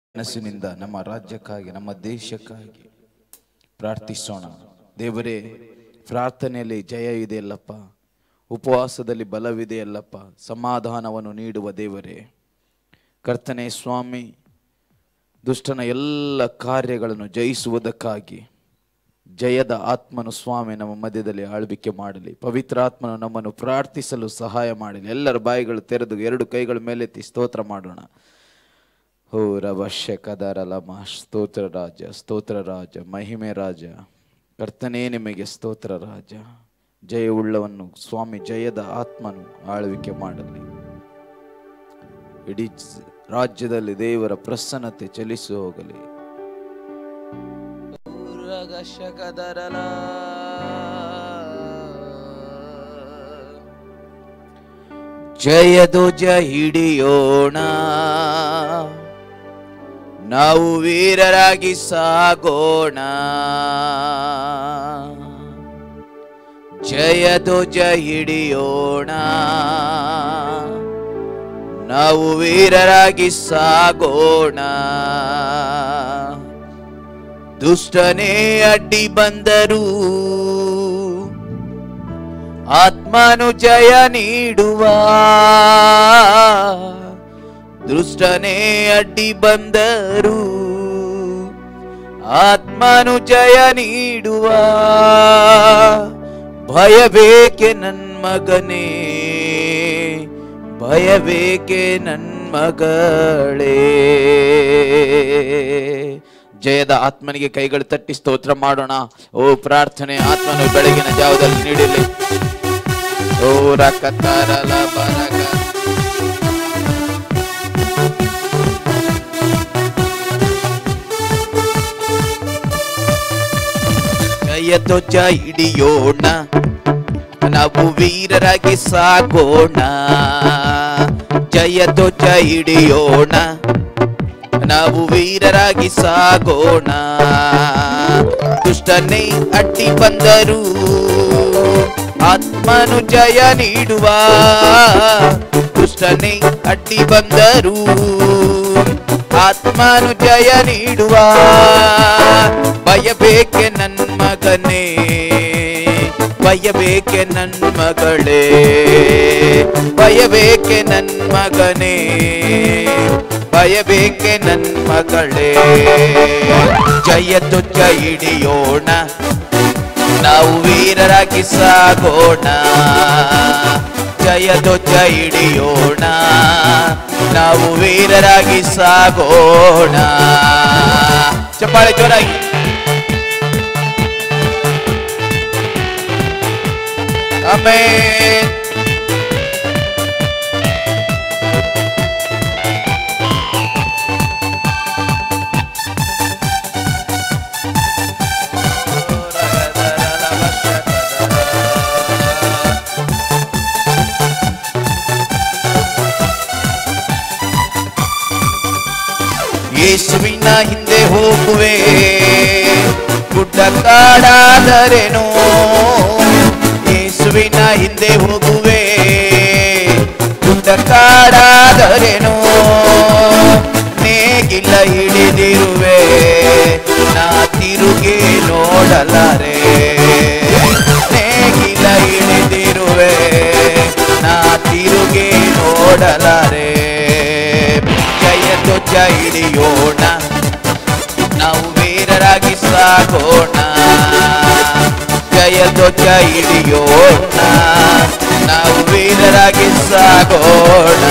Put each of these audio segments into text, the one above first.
ಮನಸ್ಸಿನಿಂದ ನಮ್ಮ ರಾಜ್ಯಕ್ಕಾಗಿ ನಮ್ಮ ದೇಶಕ್ಕಾಗಿ ಪ್ರಾರ್ಥಿಸೋಣ ದೇವರೇ ಪ್ರಾರ್ಥನೆಯಲ್ಲಿ ಜಯ ಇದೆಯಲ್ಲಪ್ಪ ಉಪವಾಸದಲ್ಲಿ ಬಲವಿದೆಯಲ್ಲಪ್ಪ ಸಮಾಧಾನವನ್ನು ನೀಡುವ ದೇವರೇ ಕರ್ತನೆ ಸ್ವಾಮಿ ದುಷ್ಟನ ಎಲ್ಲ ಕಾರ್ಯಗಳನ್ನು ಜಯಿಸುವುದಕ್ಕಾಗಿ ಜಯದ ಆತ್ಮನು ಸ್ವಾಮಿ ನಮ್ಮ ಮಧ್ಯದಲ್ಲಿ ಆಳ್ವಿಕೆ ಮಾಡಲಿ ಪವಿತ್ರ ಆತ್ಮನು ನಮ್ಮನ್ನು ಪ್ರಾರ್ಥಿಸಲು ಸಹಾಯ ಮಾಡಲಿ ಎಲ್ಲರ ಬಾಯಿಗಳು ತೆರೆದು ಎರಡು ಕೈಗಳ ಮೇಲೆತ್ತಿ ಸ್ತೋತ್ರ ಮಾಡೋಣ ಹೋ ರವಶ್ಯ ಕದರಲಮ ಸ್ತೋತ್ರ ರಾಜ ಸ್ತೋತ್ರ ರಾಜ ಮಹಿಮೆ ರಾಜ ಕರ್ತನೇ ನಿಮಗೆ ಸ್ತೋತ್ರ ರಾಜ ಜಯವುಳ್ಳವನ್ನು ಸ್ವಾಮಿ ಜಯದ ಆತ್ಮನು ಆಳ್ವಿಕೆ ಮಾಡಲಿ ಇಡೀ ಜ- ರಾಜ್ಯದಲ್ಲಿ ದೇವರ ಪ್ರಸನ್ನತೆ ಚಲಿಸಿ ಹೋಗಲಿ ಜಯಧ್ವಜ ಹಿಡಿಯೋಣ ನಾವು ವೀರರಾಗಿ ಸಾಗೋಣ ಜಯಧ್ವಜ ಹಿಡಿಯೋಣ ನಾವು ವೀರರಾಗಿ ಸಾಗೋಣ ದುಷ್ಟನೇ ಅಡ್ಡಿ ಬಂದರು ಆತ್ಮನು ಜಯ ನೀಡುವ ದುಷ್ಟನೇ ಅಡ್ಡಿ ಬಂದರು ಆತ್ಮನು ಜಯ ನೀಡುವ ಭಯಬೇಕೆ ನನ್ ಮಗನೇ ಭಯಬೇಕೆ ನನ್ ಮಗಳೇ ಜಯದ ಆತ್ಮನಿಗೆ ಕೈಗಳು ತಟ್ಟಿ ಸ್ತೋತ್ರ ಮಾಡೋಣ ಓ ಪ್ರಾರ್ಥನೆ ಆತ್ಮನು ಬೆಳಗಿನ ಜಾವದಲ್ಲಿ ನೀಡಲಿ ಓ ರಕತಾರಲ ಬರಗ ಜಯ ಧ್ವಜ ಹಿಡಿಯೋಣ ನಾವು ವೀರರಾಗಿ ಸಾಗೋಣ ಜಯ ಧ್ವಜ ಹಿಡಿಯೋಣ ನಾವು ವೀರರಾಗಿ ಸಾಗೋಣ ದುಷ್ಟನೇ ಅಡ್ಡಿ ಬಂದರು ಆತ್ಮನು ಜಯ ನೀಡುವ ದುಷ್ಟನೇ ಅಡ್ಡಿ ಬಂದರು ಆತ್ಮನು ಜಯ ನೀಡುವ ಭಯಬೇಕೆ ನನ್ ಮಗನೇ ಭಯಬೇಕೆ ನನ್ ಮಗಳೇ ಭಯಬೇಕೆ ನನ್ ಮಗನೇ ಭಯಬೇಕೆ ನನ್ ಮಗಳೇ ಜಯ ತುಚ್ಚ ಹಿಡಿಯೋಣ ನಾವು ವೀರರಾಗಿ ಸಾಗೋಣ ಜಯ ಧ್ವಜ ಹಿಡಿಯೋಣ ನಾವು ವೀರರಾಗಿ ಸಾಗೋಣ ಚಪ್ಪಾಳೆ ಜೋರಾಗಿ ಆಮೇನ್ ಯೇಸುವಿನ ಹಿಂದೆ ಹೋಗುವೆ ಗುಡ್ಡ ಕಾಡಾದರೇನು ಯೇಸುವಿನ ಹಿಂದೆ ಹೋಗುವೆ ಗುಡ್ಡ ಕಾಡಾದರೇನು ನೇಗಿಲ್ಲ ಹಿಡಿದಿರುವೆ ನಾ ತಿರುಗಿ ನೋಡಲಾರೆ ನೇಗಿಲ್ಲ ಹಿಡಿದಿರುವೆ ನಾ ತಿರುಗಿ ನೋಡಲಾರೆ ಜಯ ಧ್ವಜ ಹಿಡಿಯೋಣ ನಾವು ವೀರರಾಗಿ ಸಾಗೋಣ ಜಯ ಧ್ವಜ ಹಿಡಿಯೋಣ ನಾವು ವೀರರಾಗಿ ಸಾಗೋಣ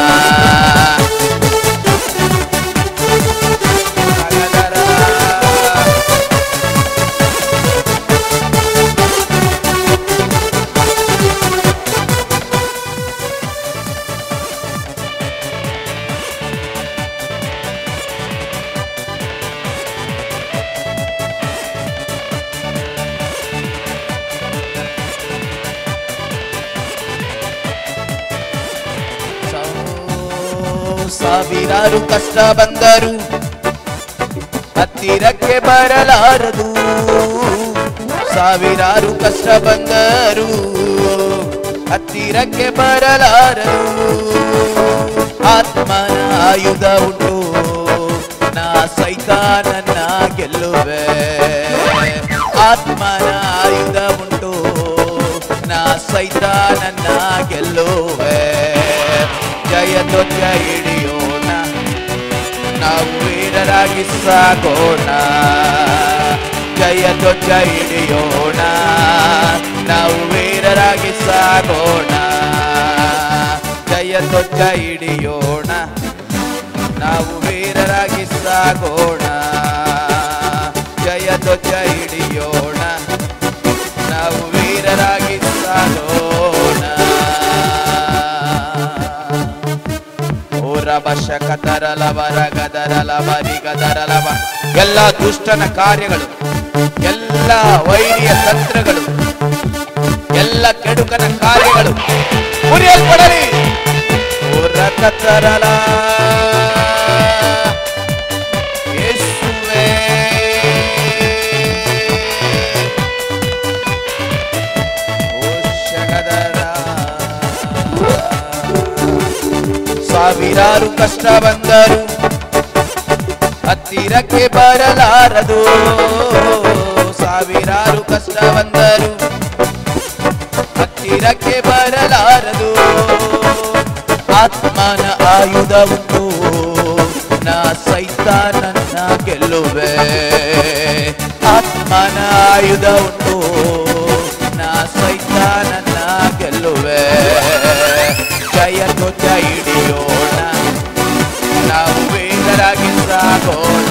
ಸಾವಿರಾರು ಕಷ್ಟ ಬಂದರು ಹತ್ತಿರಕ್ಕೆ ಬರಲಾರದು ಸಾವಿರಾರು ಕಷ್ಟ ಬಂದರು ಹತ್ತಿರಕ್ಕೆ ಬರಲಾರದು ಆತ್ಮನ ಆಯುಧ ಉಂಟು ನಾ ಗೆಲ್ಲುವೆ ಆತ್ಮನ ಆಯುಧ ಉಂಟು ನಾ ಸೈತಾನನ್ನ ಗೆಲ್ಲುವೆ ಜಯ ಧ್ವಜ ಹಿಡಿಯೋಣ ನಾವು ವೀರರಾಗಿ ಸಾಗೋಣ ಜಯ ಧ್ವಜ ಹಿಡಿಯೋಣ ನಾವು ವೀರರಾಗಿ ಸಾಗೋಣ ಜಯ ಧ್ವಜ ಹಿಡಿಯೋಣ ನಾವು ವೀರರಾಗಿ ಸಾಗೋಣ ಜಯ ಧ್ವಜ ಹಿಡಿಯೋಣ ನಾವು ವೀರರಾಗಿ ಸಾಗೋಣ ಓರಬಶ ಕತರಲವ ರಗದರಲವ ರಿಗದರಲವ ಎಲ್ಲ ದುಷ್ಟನ ಕಾರ್ಯಗಳು ಎಲ್ಲ ವೈರಿಯ ತಂತ್ರಗಳು ಎಲ್ಲ ಕೆಡುಕನ ಕಾರ್ಯಗಳು ಮುರಿಯಲ್ಪಡಲಿ ಓರ ಕತರಲ ಯೇಸುವೇ ಓ ಶಗದರ ಸಾವಿರಾರು ಕಷ್ಟ ಬಂದರು ಹತ್ತಿರಕ್ಕೆ ಬರಲಾರದು ಸಾವಿರಾರು ಕಷ್ಟ ಬಂದರು ಹತ್ತಿರಕ್ಕೆ ಬರಲಾರದು ಆತ್ಮನ ಆಯುಧ ಉಂಟು ನಾ ಸೈತಾನನ್ನ ಗೆಲ್ಲುವೆ ಆತ್ಮನ ಆಯುಧ ಉಂಟು ನಾ ಸೈತಾನನ್ನ ಗೆಲ್ಲುವೆ ಜಯ ಧ್ವಜ ಹಿಡಿಯೋಣ ನಾವು ವೇಗರಾಗಿ ಸಾಗೋಣ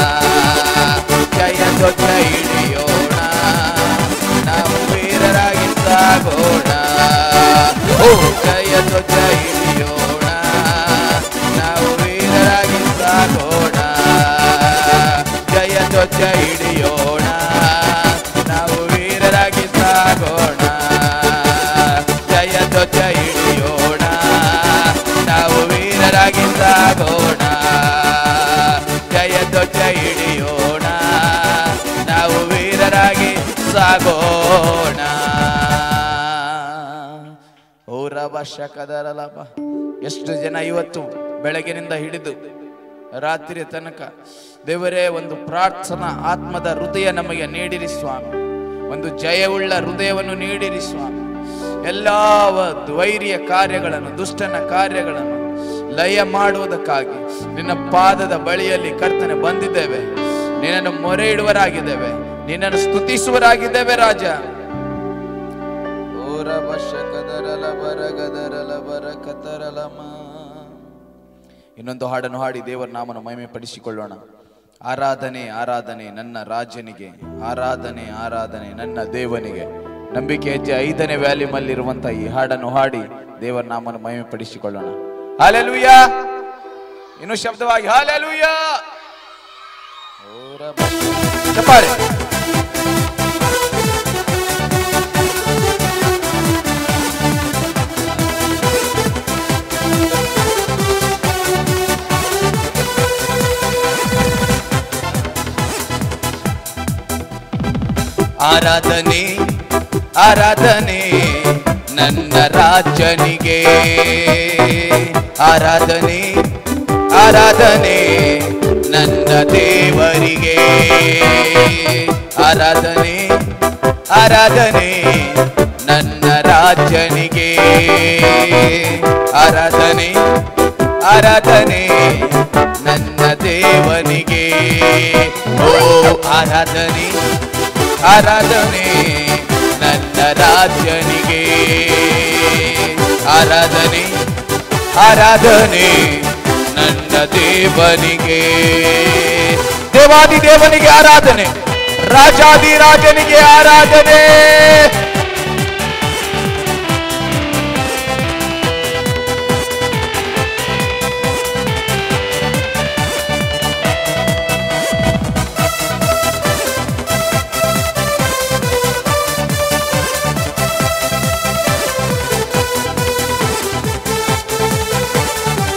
ಜಯ ಧ್ವಜ ಹಿಡಿಯೋಣ ನಾವು ವೀರರಾಗಿ ಸಾಗೋಣ ಓ ಜಯ ಧ್ವಜ ಹಿಡಿಯೋಣ ನಾವು ವೀರರಾಗಿ ಸಾಗೋಣ ಜಯ ಧ್ವಜ ಹಿಡಿಯೋಣ ನಾವು ವೀರರಾಗಿ ಸಾಗೋಣ ಜಯ ಧ್ವಜ ಹಿಡಿಯೋಣ ನಾವು ವೀರರಾಗಿ ಸಾಗೋಣ ಜಯ ಧ್ವಜ ಹಿಡಿಯೋಣ ನಾವು ವೀರರಾಗಿ ಸಾಗೋಣ ಓ ರಬ ಶಕದರಲಬ ಎಷ್ಟು ಜನ ಇವತ್ತು ಬೆಳಗಿನಿಂದ ಹಿಡಿದು ರಾತ್ರಿಯ ತನಕ ದೇವರೇ ಒಂದು ಪ್ರಾರ್ಥನಾ ಆತ್ಮದ ಹೃದಯ ನಮಗೆ ನೀಡಿರಿ ಸ್ವಾಮಿ ಒಂದು ಜಯವುಳ್ಳ ಹೃದಯವನ್ನು ನೀಡಿರಿ ಸ್ವಾಮಿ ಎಲ್ಲ ವೈರಿಯ ಕಾರ್ಯಗಳನ್ನು ದುಷ್ಟನ ಕಾರ್ಯಗಳನ್ನು ಲಯ ಮಾಡುವುದಕ್ಕಾಗಿ ನಿನ್ನ ಪಾದದ ಬಳಿಯಲ್ಲಿ ಕರ್ತನೆ ಬಂದಿದ್ದೇವೆ ನಿನ್ನನ್ನು ಮೊರೆ ಇಡುವರಾಗಿದ್ದೇವೆ ನಿನ್ನನ್ನು ಸ್ತುತಿಸುವರಾಗಿದ್ದೇವೆ ರಾಜ ಓ ರಬ ಶಕದರಲ ಬರಗದರಲ ಬರಕತರಲಮ ಇನ್ನೊಂದು ಹಾಡನ್ನು ಹಾಡಿ ದೇವರ ನಾಮನ ಮಹಿಮೆ ಪಡಿಸಿಕೊಳ್ಳೋಣ ಆರಾಧನೆ ಆರಾಧನೆ ನನ್ನ ರಾಜನಿಗೆ ಆರಾಧನೆ ಆರಾಧನೆ ನನ್ನ ದೇವನಿಗೆ ನಂಬಿಕೆ ಹೆಜ್ಜೆ ಐದನೇ ವ್ಯಾಲ್ಯೂಮ್ ಅಲ್ಲಿ ಇರುವಂತ ಈ ಹಾಡನ್ನು ಹಾಡಿ ದೇವರ ನಾಮನ ಮಹಿಮೆ ಪಡಿಸಿಕೊಳ್ಳೋಣ ಹಾಲೆಲೂಯ ಇನ್ನು ಶಬ್ದವಾಗಿ ಹಾಲೆಲೂಯ ಚಪ್ಪಾಳೆ ಆರಾಧನೆ ಆರಾಧನೆ ನನ್ನ ರಾಜನಿಗೆ ಆರಾಧನೆ ಆರಾಧನೆ ನನ್ನ ದೇವರಿಗೆ ಆರಾಧನೆ ಆರಾಧನೆ ನನ್ನ ರಾಜನಿಗೆ ಆರಾಧನೆ ಆರಾಧನೆ ನನ್ನ ದೇವನಿಗೆ ಓ ಆರಾಧನೆ ಆರಾಧನೆ ನನ್ನ ರಾಜನಿಗೆ ಆರಾಧನೆ ಆರಾಧನೆ ನನ್ನ ದೇವನಿಗೆ ದೇವಾದಿ ದೇವನಿಗೆ ಆರಾಧನೆ ರಾಜಾದಿ ರಾಜನಿಗೆ ಆರಾಧನೆ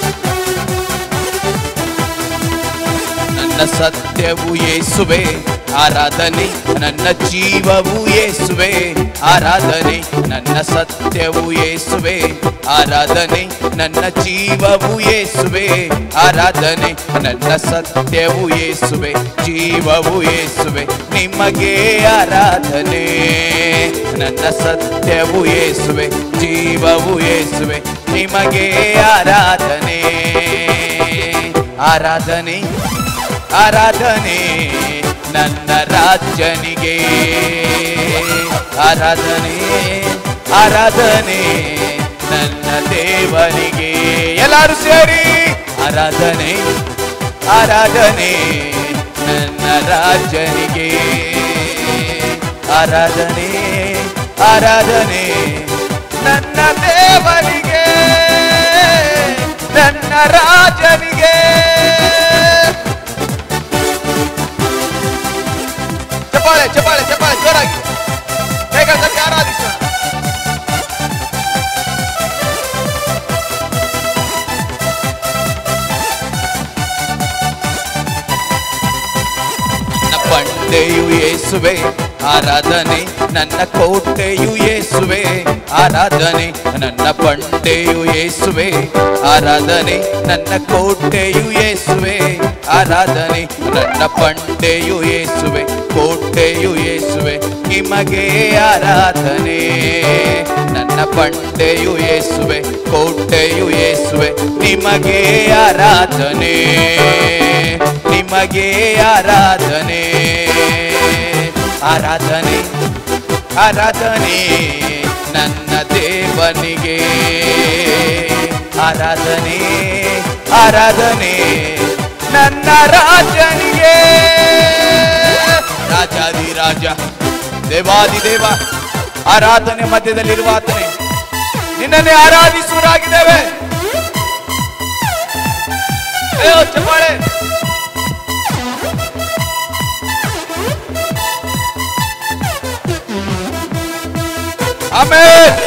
ನನ್ನ ಸತ್ಯವು ಯೇಸುವೆ ಆರಾಧನೆ ನನ್ನ ಜೀವವು ಯೇಸುವೆ ಆರಾಧನೆ ನನ್ನ ಸತ್ಯವು ಯೇಸುವೆ ಆರಾಧನೆ ನನ್ನ ಜೀವವು ಯೇಸುವೆ ಆರಾಧನೆ ನನ್ನ ಸತ್ಯವು ಯೇಸುವೆ ಜೀವವು ಯೇಸುವೆ ನಿಮಗೆ ಆರಾಧನೆ ನನ್ನ ಸತ್ಯವು ಯೇಸುವೆ ಜೀವವು ಯೇಸುವೆ ನಿಮಗೆ ಆರಾಧನೆ ಆರಾಧನೆ ಆರಾಧನೆ ನನ್ನ ರಾಜನಿಗೆ ಆರಾಧನೆ ಆರಾಧನೆ ನನ್ನ ದೇವನಿಗೆ ಎಲ್ಲರೂ ಸೇರಿ ಆರಾಧನೆ ಆರಾಧನೆ ನನ್ನ ರಾಜನಿಗೆ ಆರಾಧನೆ ಆರಾಧನೆ ನನ್ನ ದೇವನಿಗೆ ನನ್ನ ರಾಜನಿಗೆ ಚಪ್ಪಾಳೆ ಚಪ್ಪಾಳೆ ಚಪ್ಪಾಳೆ ಜೋರಾಗಿ ಬೇಗ ತಟ್ಟಿ ಆರಾಧಿಸೋಣ ನನ್ನ ಬಂಡೆಯು ಯೇಸುವೆ ಆರಾಧನೆ ನನ್ನ ಕೋಟೆಯು ಯೇಸುವೆ ಆರಾಧನೆ ನನ್ನ ಬಂಡೆಯು ಯೇಸುವೆ ಆರಾಧನೆ ನನ್ನ ಕೋಟೆಯು ಯೇಸುವೆ ಆರಾಧನೆ ನನ್ನ ಬಂಡೆಯು ಯೇಸುವೆ ಕೋಟೆಯು ಯೇಸುವೆ ನಿಮಗೆ ಆರಾಧನೆ ನನ್ನ ಬಂಡೆಯು ಯೇಸುವೆ ಕೋಟೆಯು ಯೇಸುವೆ ನಿಮಗೆ ಆರಾಧನೆ ನಿಮಗೆ ಆರಾಧನೆ ಆರಾಧನೆ ಆರಾಧನೆ ನನ್ನ ದೇವನಿಗೆ ಆರಾಧನೆ ಆರಾಧನೆ ನನ್ನ ರಾಜನಿಗೆ ರಾಜಾದಿ ರಾಜ ದೇವಾದಿ ದೇವ ಆರಾಧನೆ ಮಧ್ಯದಲ್ಲಿರುವ ಆತನೇ ನಿನ್ನನ್ನೇ ಆರಾಧಿಸುವರಾಗಿದ್ದೇವೆ ಅಯ್ಯೋ ಚಪ್ಪಾಳೆ ಆಮೇಲೆ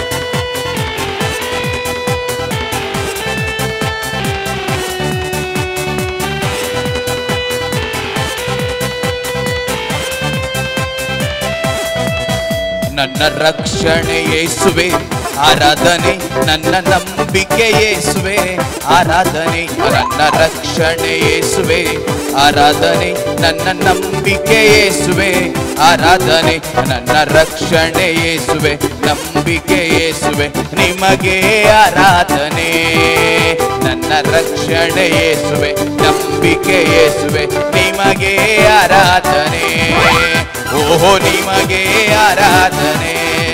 ನನ್ನ ರಕ್ಷಣೆ ಯೇಸುವೆ ಆರಾಧನೆ ನನ್ನ ನಂಬಿಕೆ ಯೇಸುವೆ ಆರಾಧನೆ ನನ್ನ ರಕ್ಷಣೆ ಯೇಸುವೆ ಆರಾಧನೆ ನನ್ನ ನಂಬಿಕೆ ಯೇಸುವೆ ಆರಾಧನೆ ನನ್ನ ರಕ್ಷಣೆ ಯೇಸುವೆ ನಂಬಿಕೆ ಯೇಸುವೆ ನಿಮಗೆ ಆರಾಧನೆ ನನ್ನ ರಕ್ಷಣೆ ಯೇಸುವೆ ನಂಬಿಕೆ ಯೇಸುವೆ ನಿಮಗೆ ಆರಾಧನೆ ಓಹೋ ನಿಮಗೆ ಆರಾಧನೆ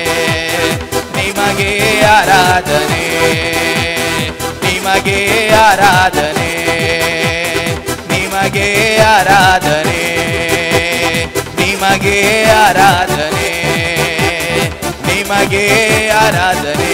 ನಿಮಗೆ ಆರಾಧನೆ ನಿಮಗೆ ಆರಾಧನೆ ನಿಮಗೆ ಆರಾಧನೆ ನಿಮಗೆ ಆರಾಧನೆ ನಿಮಗೆ ಆರಾಧನೆ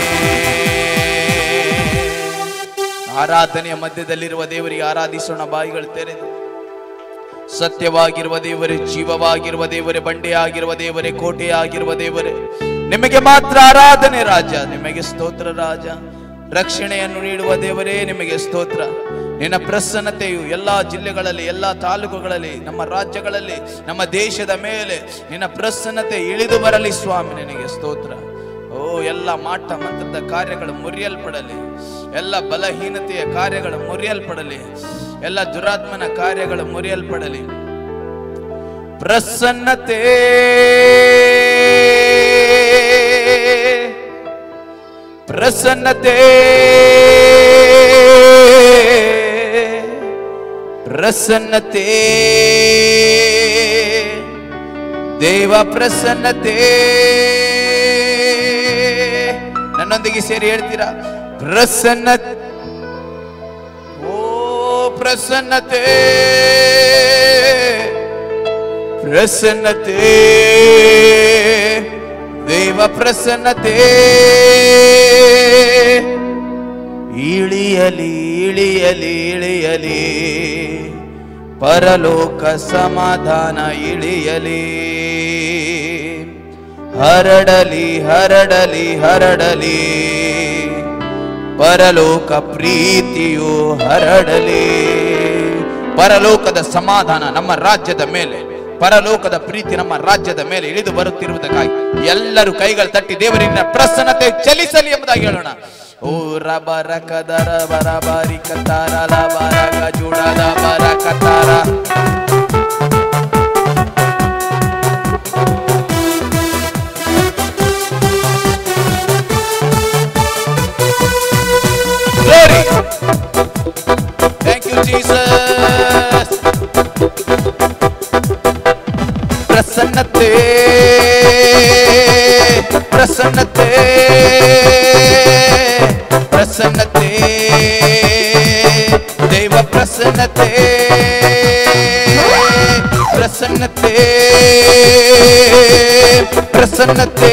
ಆರಾಧನೆಯ ಮಧ್ಯದಲ್ಲಿರುವ ದೇವರಿಗೆ ಆರಾಧಿಸೋಣ ಬಾಯಿಗಳು ತೆರೆದು ಸತ್ಯವಾಗಿರುವ ದೇವರೇ ಜೀವವಾಗಿರುವ ದೇವರೇ ಬಂಡೆಯಾಗಿರುವ ದೇವರೇ ಕೋಟೆಯಾಗಿರುವ ದೇವರೇ ನಿಮಗೆ ಮಾತ್ರ ಆರಾಧನೆ ರಾಜ ನಿಮಗೆ ಸ್ತೋತ್ರ ರಾಜ ರಕ್ಷಣೆಯನ್ನು ನೀಡುವ ದೇವರೇ ನಿಮಗೆ ಸ್ತೋತ್ರ ನಿನ್ನ ಪ್ರಸನ್ನತೆಯು ಎಲ್ಲಾ ಜಿಲ್ಲೆಗಳಲ್ಲಿ ಎಲ್ಲಾ ತಾಲೂಕುಗಳಲ್ಲಿ ನಮ್ಮ ರಾಜ್ಯಗಳಲ್ಲಿ ನಮ್ಮ ದೇಶದ ಮೇಲೆ ನಿನ್ನ ಪ್ರಸನ್ನತೆ ಇಳಿದು ಬರಲಿ ಸ್ವಾಮಿ ನಿನಗೆ ಸ್ತೋತ್ರ ಓ ಎಲ್ಲ ಮಾಟ ಮಂತ್ರದ ಕಾರ್ಯಗಳು ಮುರಿಯಲ್ಪಡಲಿ ಎಲ್ಲ ಬಲಹೀನತೆಯ ಕಾರ್ಯಗಳು ಮುರಿಯಲ್ಪಡಲಿ ಎಲ್ಲ ದುರಾತ್ಮನ ಕಾರ್ಯಗಳು ಮುರಿಯಲ್ಪಡಲಿ ಪ್ರಸನ್ನತೆ ಪ್ರಸನ್ನತೆ ಪ್ರಸನ್ನತೆ ದೇವ ಪ್ರಸನ್ನತೆ ನನ್ನೊಂದಿಗೆ ಸೇರಿ ಹೇಳ್ತೀರಾ ಪ್ರಸನ್ನ ಓ ಪ್ರಸನ್ನತೆ ಪ್ರಸನ್ನತೆ ದೇವ ಪ್ರಸನ್ನತೆ ಇಳಿಯಲಿ ಇಳಿಯಲಿ ಇಳಿಯಲಿ ಪರಲೋಕ ಸಮಾಧಾನ ಇಳಿಯಲಿ ಹರಡಲಿ ಹರಡಲಿ ಹರಡಲಿ ಪರಲೋಕ ಪ್ರೀತಿಯು ಹರಡಲಿ ಪರಲೋಕದ ಸಮಾಧಾನ ನಮ್ಮ ರಾಜ್ಯದ ಮೇಲೆ ಪರಲೋಕದ ಪ್ರೀತಿ ನಮ್ಮ ರಾಜ್ಯದ ಮೇಲೆ ಇಳಿದು ಬರುತ್ತಿರುವುದಕ್ಕಾಗಿ ಎಲ್ಲರೂ ಕೈಗಳು ತಟ್ಟಿ ದೇವರಿನ ಪ್ರಸನ್ನತೆ ಚಲಿಸಲಿ ಎಂಬುದಾಗಿ ಹೇಳೋಣ ಓ ರಬರ ಕದರ ಬರ ಬಾರಿ ಕತಾರ ಲಬರ ಗಜುಡದ ಬರ ಕತಾರ Glory. Thank you, Jesus. ಪ್ರಸನ್ನತೆ ಪ್ರಸನ್ನತೆ ಪ್ರಸನ್ನತೆ ದೈವ ಪ್ರಸನ್ನತೆ ಪ್ರಸನ್ನತೆ ಪ್ರಸನ್ನತೆ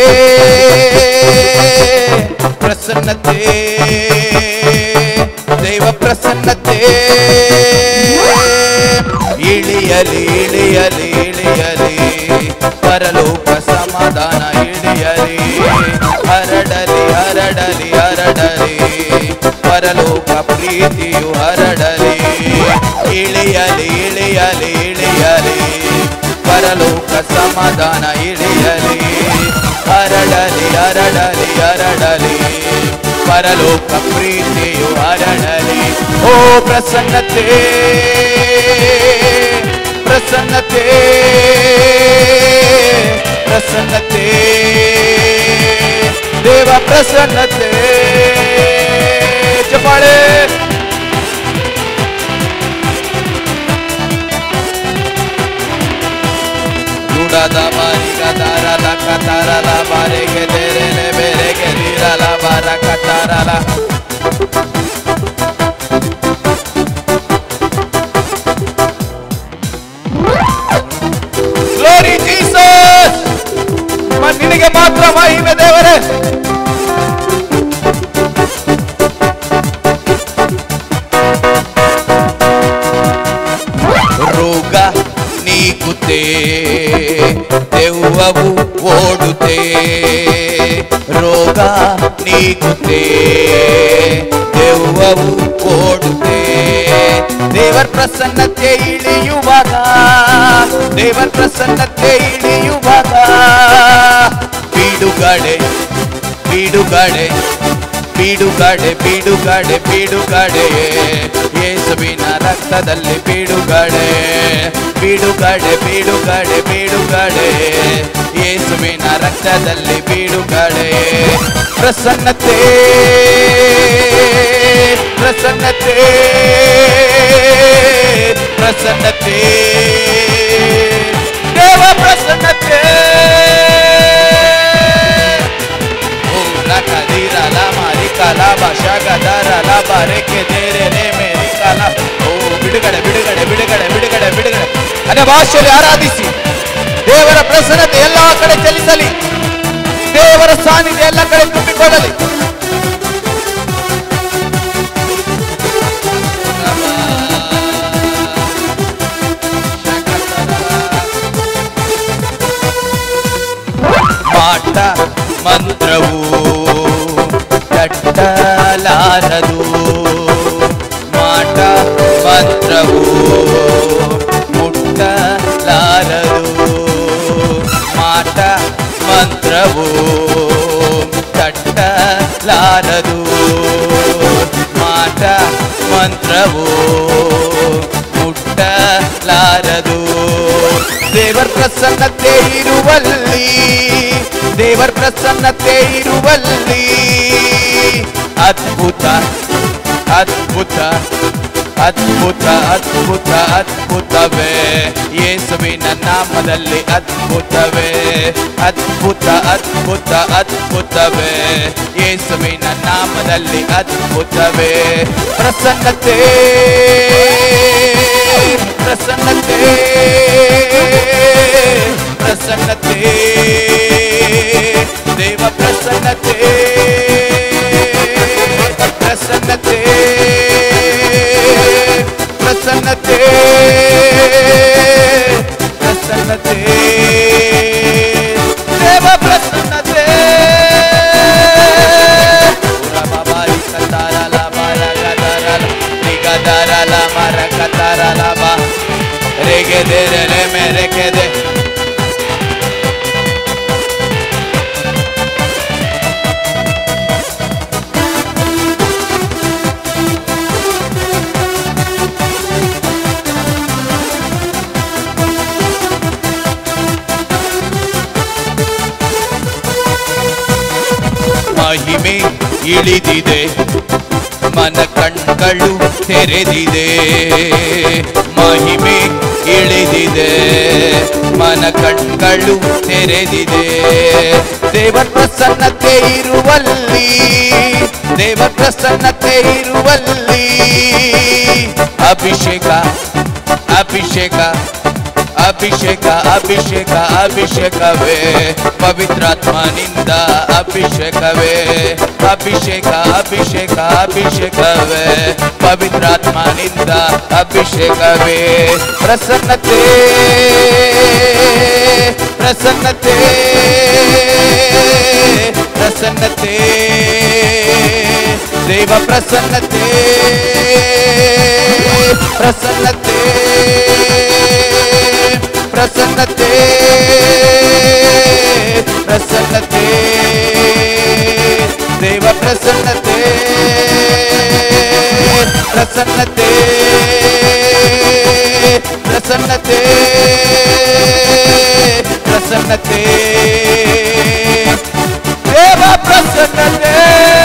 ಪ್ರಸನ್ನತೆ ದೈವ ಪ್ರಸನ್ನತೆ ಇಳಿಯಲಿ ಇಳಿಯಲಿ ಇಳಿಯಲಿ ಪರಲೋಕ ಸಮಾಧಾನ ಇಳಿಯಲಿ ಹರಡಲಿ ಹರಡಲಿ ಹರಡಲಿ ಪರಲೋಕ ಪ್ರೀತಿಯು ಹರಡಲಿ ಇಳಿಯಲಿ ಇಳಿಯಲಿ ಇಳಿಯಲಿ ಪರಲೋಕ ಸಮಾಧಾನ ಇಳಿಯಲಿ ಹರಡಲಿ ಹರಡಲಿ ಹರಡಲಿ ಪರಲೋಕ ಪ್ರೀತಿಯು ಹರಡಲಿ ಓ ಪ್ರಸನ್ನತೆ ಪ್ರಸನ್ನತೆ ಪ್ರಸನ್ನತೆ ದೇವ ಪ್ರಸನ್ನತೆ ಚಪಾಳೆ ಗುಡದ ಬಾರಿಗ ದಾರಲ ಕತಾರಲ ಬಾರಿಗೆ ತೆರೆಲೆ ಬೆರೆಗೆ ನೀರಲ ಬಾರ ಕತಾರಲ Glory Jesus! ಮ- ನಿನಗೆ ಮಾತ್ರ ಮಹಿಮೆ ದೇವರೇ ರೋಗ ನೀಗುತ್ತೆ ದೆವ್ವವು ಓಡುತ್ತೆ ರೋಗ ನೀಗುತ್ತೆ ದೆವ್ವವು ಓಡುತ್ತೆ ದೇವರ ಪ್ರಸನ್ನತೆ ಇಳಿಯುವಾಗ ದೇವರ ಪ್ರಸನ್ನತೆ ಇಳಿಯುವಾಗ ಬಿಡುಗಡೆ ಬಿಡುಗಡೆ ಬಿಡುಗಡೆ ಬಿಡುಗಡೆ ಬಿಡುಗಡೆ ಯೇಸುವಿನ ರಕ್ತದಲ್ಲಿ ಬಿಡುಗಡೆ ಬಿಡುಗಡೆ ಬಿಡುಗಡೆ ಬಿಡುಗಡೆ ಯೇಸುವಿನ ರಕ್ತದಲ್ಲಿ ಬಿಡುಗಡೆ ಪ್ರಸನ್ನತೆ ಪ್ರಸನ್ನತೆ ಪ್ರಸನ್ನತೆ ದೇವ ಪ್ರಸನ್ನತೆ ಓ ಲಕದಿರ ಲ ಮಾರಿಕ ಲ ಬಶಗ ದರ ಲ ಬರೆಕೆ ದೇರೆ ಲೆ ಮೇರಿಕ ಲ ಓ ಬಿಡುಗಡೆ ಬಿಡುಗಡೆ ಬಿಡುಗಡೆ ಬಿಡುಗಡೆ ಬಿಡುಗಡೆ ಅನ್ನ ಭಾಷೆಯಲ್ಲಿ ಆರಾಧಿಸಿ ದೇವರ ಪ್ರಸನ್ನತೆ ಎಲ್ಲ ಕಡೆ ಚಲಿಸಲಿ ದೇವರ ಸಾನ್ನಿಧ್ಯ ಎಲ್ಲ ಕಡೆ ತುಂಬಿಕೊಳ್ಳಲಿ ಮಾಟ ಮಂತ್ರವು ಕಟ್ಟಲಾರದು ಮಾಟ ಮಂತ್ರವು ಮುಟ್ಟಲಾರದು ಮಾಟ ಮಂತ್ರವು ಕಟ್ಟಲಾರದು ಮಾಟ ಮಂತ್ರವು ಮುಟ್ಟಲಾರದು ದೇವರ ಪ್ರಸನ್ನತೆ ಇರುವಲ್ಲಿ ದೇವರ ಪ್ರಸನ್ನತೆ ಇರುವಲ್ಲಿ ಅದ್ಭುತ ಅದ್ಭುತ ಅದ್ಭುತ ಅದ್ಭುತ ಅದ್ಭುತವೇ ಯೇಸುವಿನ ನಾಮದಲ್ಲಿ ಅದ್ಭುತವೇ ಅದ್ಭುತ ಅದ್ಭುತ ಅದ್ಭುತವೇ ಯೇಸುವಿನ ನಾಮದಲ್ಲಿ ಅದ್ಭುತವೇ ಪ್ರಸನ್ನತೆ ಪ್ರಸನ್ನತೆ ಪ್ರಸನ್ನತೆ ದೇವ ಪ್ರಸನ್ನತೆ ಪ್ರಸನ್ನತೆ ಪ್ರಸನ್ನತೆ ಪ್ರಸನ್ನತೆ ದೇವ ಪ್ರಸನ್ನತೆ ಬಾಬಾರಿ ಕತಾರಲ ಮರ ಕತಾರಲ ನಿಗದರಲ ಮರ ಕತಾರ ರೆಗೆದೆರೆ ಮೆರೆಕೆದೆ ಮಹಿಮೆ ಇಳಿದಿದೆ ಮನ ಕಣ್ಗಳು ತೆರೆದಿದೆ ಮಹಿಮೆ ಇಳಿದಿದೆ ಮನ ಕಣ್ಗಳು ತೆರೆದಿದೆ ದೇವ ಪ್ರಸನ್ನತೆ ಇರುವಲ್ಲಿ ದೇವ ಪ್ರಸನ್ನತೆ ಇರುವಲ್ಲಿ ಅಭಿಷೇಕ ಅಭಿಷೇಕ ಅಭಿಷೇಕ ಅಭಿಷೇಕ ಅಭಿಷೇಕವೇ ಪವಿತ್ರಾತ್ಮನಿಂದ ಅಭಿಷೇಕವೇ ಅಭಿಷೇಕ ಅಭಿಷೇಕ ಅಭಿಷೇಕವೇ ಪವಿತ್ರಾತ್ಮನಿಂದ ಅಭಿಷೇಕವೇ ಪ್ರಸನ್ನತೆ ಪ್ರಸನ್ನತೆ ಪ್ರಸನ್ನತೆ ದೇವ ಪ್ರಸನ್ನತೆ ಪ್ರಸನ್ನತೆ ಪ್ರಸನ್ನತೆ ಪ್ರಸನ್ನತೆ ದೇವ ಪ್ರಸನ್ನತೆ ಪ್ರಸನ್ನತೆ ಪ್ರಸನ್ನತೆ ಪ್ರಸನ್ನತೆ ದೇವ ಪ್ರಸನ್ನತೆ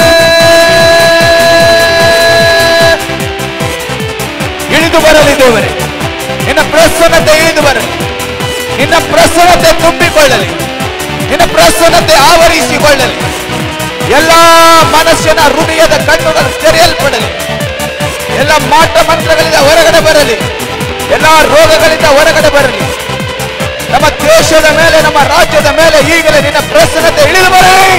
ಇಳಿದು ಬರಲಿ ದೇವರೇ ನಿನ್ನ ಪ್ರಸನ್ನತೆ ಇಳಿದು ಬರಲಿ ನಿನ್ನ ಪ್ರಸನ್ನತೆ ತುಂಬಿಕೊಳ್ಳಲಿ ನಿನ್ನ ಪ್ರಸನ್ನತೆ ಆವರಿಸಿಕೊಳ್ಳಲಿ ಎಲ್ಲ ಮನಸ್ಸಿನ ಹೃದಯದ ಕಣ್ಣುಗಳು ತೆರೆಯಲ್ಪಡಲಿ ಎಲ್ಲ ಮಾಟ ಮಂತ್ರಗಳಿಂದ ಹೊರಗಡೆ ಬರಲಿ ಎಲ್ಲ ರೋಗಗಳಿಂದ ಹೊರಗಡೆ ಬರಲಿ ನಮ್ಮ ದೇಶದ ಮೇಲೆ ನಮ್ಮ ರಾಜ್ಯದ ಮೇಲೆ ಈಗಲೇ ನಿನ್ನ ಪ್ರಸನ್ನತೆ ಇಳಿದು ಬರಲಿ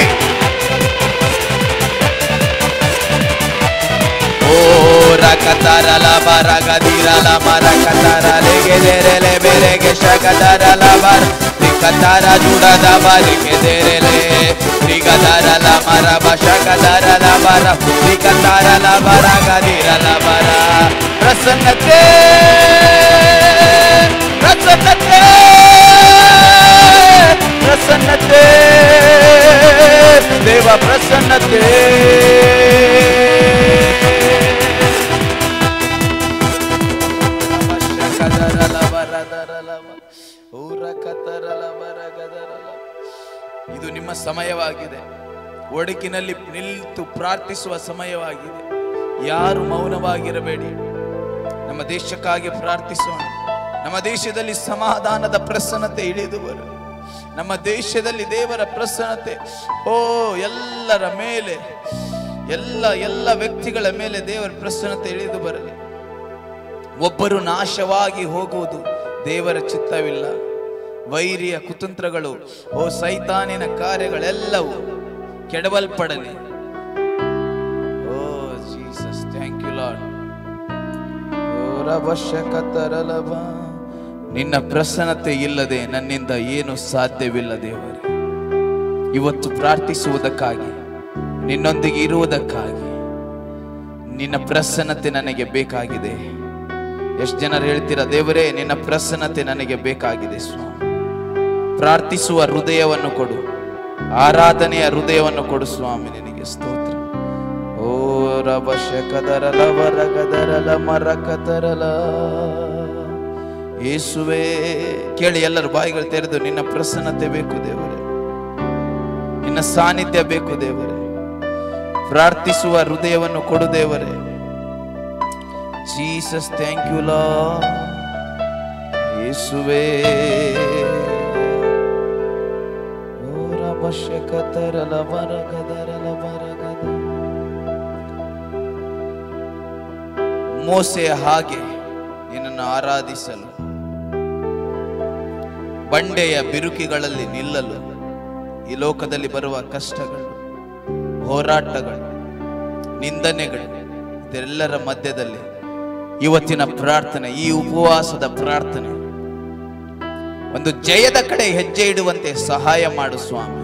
ಓ ರಕತರಲ ಬರಗದಿರಲ ಮರಕತರ ಲೆಗೆದೆರೆಲೆ ಬೆಲೆಗೆ ಶಕದರಲ ಬರ ತ್ರಿಕತರ ಜುಡದ ಬಲಿಗೆದೆರೆಲೆ ತ್ರಿಗದರಲ ಮರ ಬಶಕದರಲ ಬರ ತ್ರಿಕತರಲ ಬರಗದಿರಲ ಬರ ಪ್ರಸನ್ನತೆ ಪ್ರಸನ್ನತೆ ಪ್ರಸನ್ನತೆ ದೇವ ಪ್ರಸನ್ನತೆ ಇದು ನಿಮ್ಮ ಸಮಯವಾಗಿದೆ ಒಡಕಿನಲ್ಲಿ ನಿಲ್ತು ಪ್ರಾರ್ಥಿಸುವ ಸಮಯವಾಗಿದೆ ಯಾರು ಮೌನವಾಗಿರಬೇಡಿ ನಮ್ಮ ದೇಶಕ್ಕಾಗಿ ಪ್ರಾರ್ಥಿಸೋಣ ನಮ್ಮ ದೇಶದಲ್ಲಿ ಸಮಾಧಾನದ ಪ್ರಸನ್ನತೆ ಇಳಿದು ಬರು ನಮ್ಮ ದೇಶದಲ್ಲಿ ದೇವರ ಪ್ರಸನ್ನತೆ ಓ ಎಲ್ಲರ ಮೇಲೆ ಎಲ್ಲ ಎಲ್ಲ ವ್ಯಕ್ತಿಗಳ ಮೇಲೆ ದೇವರ ಪ್ರಸನ್ನತೆ ಇಳಿದು ಬರಲಿ ಒಬ್ಬರು ನಾಶವಾಗಿ ಹೋಗುವುದು ದೇವರ ಚಿತ್ತವಿಲ್ಲ ವೈರಿಯ ಕುತಂತ್ರಗಳು ಓ ಸೈತಾನಿನ ಕಾರ್ಯಗಳೆಲ್ಲವೂ ಕೆಡವಲ್ಪಡಲಿ ಓ ಜೀಸಸ್ ಥ್ಯಾಂಕ್ ಯು ಲಾರ್ಡ್ ಅವಶ್ಯಕತರಲಭ ನಿನ್ನ ಪ್ರಸನ್ನತೆ ಇಲ್ಲದೆ ನನ್ನಿಂದ ಏನು ಸಾಧ್ಯವಿಲ್ಲ ದೇವರೇ ಇವತ್ತು ಪ್ರಾರ್ಥಿಸುವುದಕ್ಕಾಗಿ ನಿನ್ನೊಂದಿಗೆ ಇರುವುದಕ್ಕಾಗಿ ನಿನ್ನ ಪ್ರಸನ್ನತೆ ನನಗೆ ಬೇಕಾಗಿದೆ ಎಷ್ಟು ಜನರು ಹೇಳ್ತೀರಾ ದೇವರೇ ನಿನ್ನ ಪ್ರಸನ್ನತೆ ನನಗೆ ಬೇಕಾಗಿದೆ ಸ್ವಾಮಿ ಪ್ರಾರ್ಥಿಸುವ ಹೃದಯವನ್ನು ಕೊಡು ಆರಾಧನೆಯ ಹೃದಯವನ್ನು ಕೊಡು ಸ್ವಾಮಿ ನಿನಗೆ ಸ್ತೋತ್ರ ಓ ರಭಶಕದರಲ ವರಗದರಲ ಮರಕತರಲ ಯೇಸುವೆ ಕೇಳಿ ಎಲ್ಲರ ಬಾಯಿಗಳು ತೆರೆದು ನಿನ್ನ ಪ್ರಸನ್ನತೆ ಬೇಕು ದೇವರೇ ನಿನ್ನ ಸಾನ್ನಿಧ್ಯ ಬೇಕು ದೇವರೇ ಪ್ರಾರ್ಥಿಸುವ ಹೃದಯವನ್ನು ಕೊಡು ದೇವರೇ ಜೀಸಸ್ ಥ್ಯಾಂಕ್ ಯು ಲಾ ಯೇಸುವೆ ಓರ ಬಶಕತರಲ ಬರಗದರಲ ಬರಗದ ಮೋಸೆಯ ಹಾಗೆ ನಿನ್ನನ್ನು ಆರಾಧಿಸಲು ಬಂಡೆಯ ಬಿರುಕಿಗಳಲ್ಲಿ ನಿಲ್ಲಲು ಈ ಲೋಕದಲ್ಲಿ ಬರುವ ಕಷ್ಟಗಳು ಹೋರಾಟಗಳು ನಿಂದನೆಗಳು ಇದೆಲ್ಲರ ಮಧ್ಯದಲ್ಲಿ ಇವತ್ತಿನ ಪ್ರಾರ್ಥನೆ ಈ ಉಪವಾಸದ ಪ್ರಾರ್ಥನೆ ಒಂದು ಜಯದ ಕಡೆ ಹೆಜ್ಜೆ ಇಡುವಂತೆ ಸಹಾಯ ಮಾಡು ಸ್ವಾಮಿ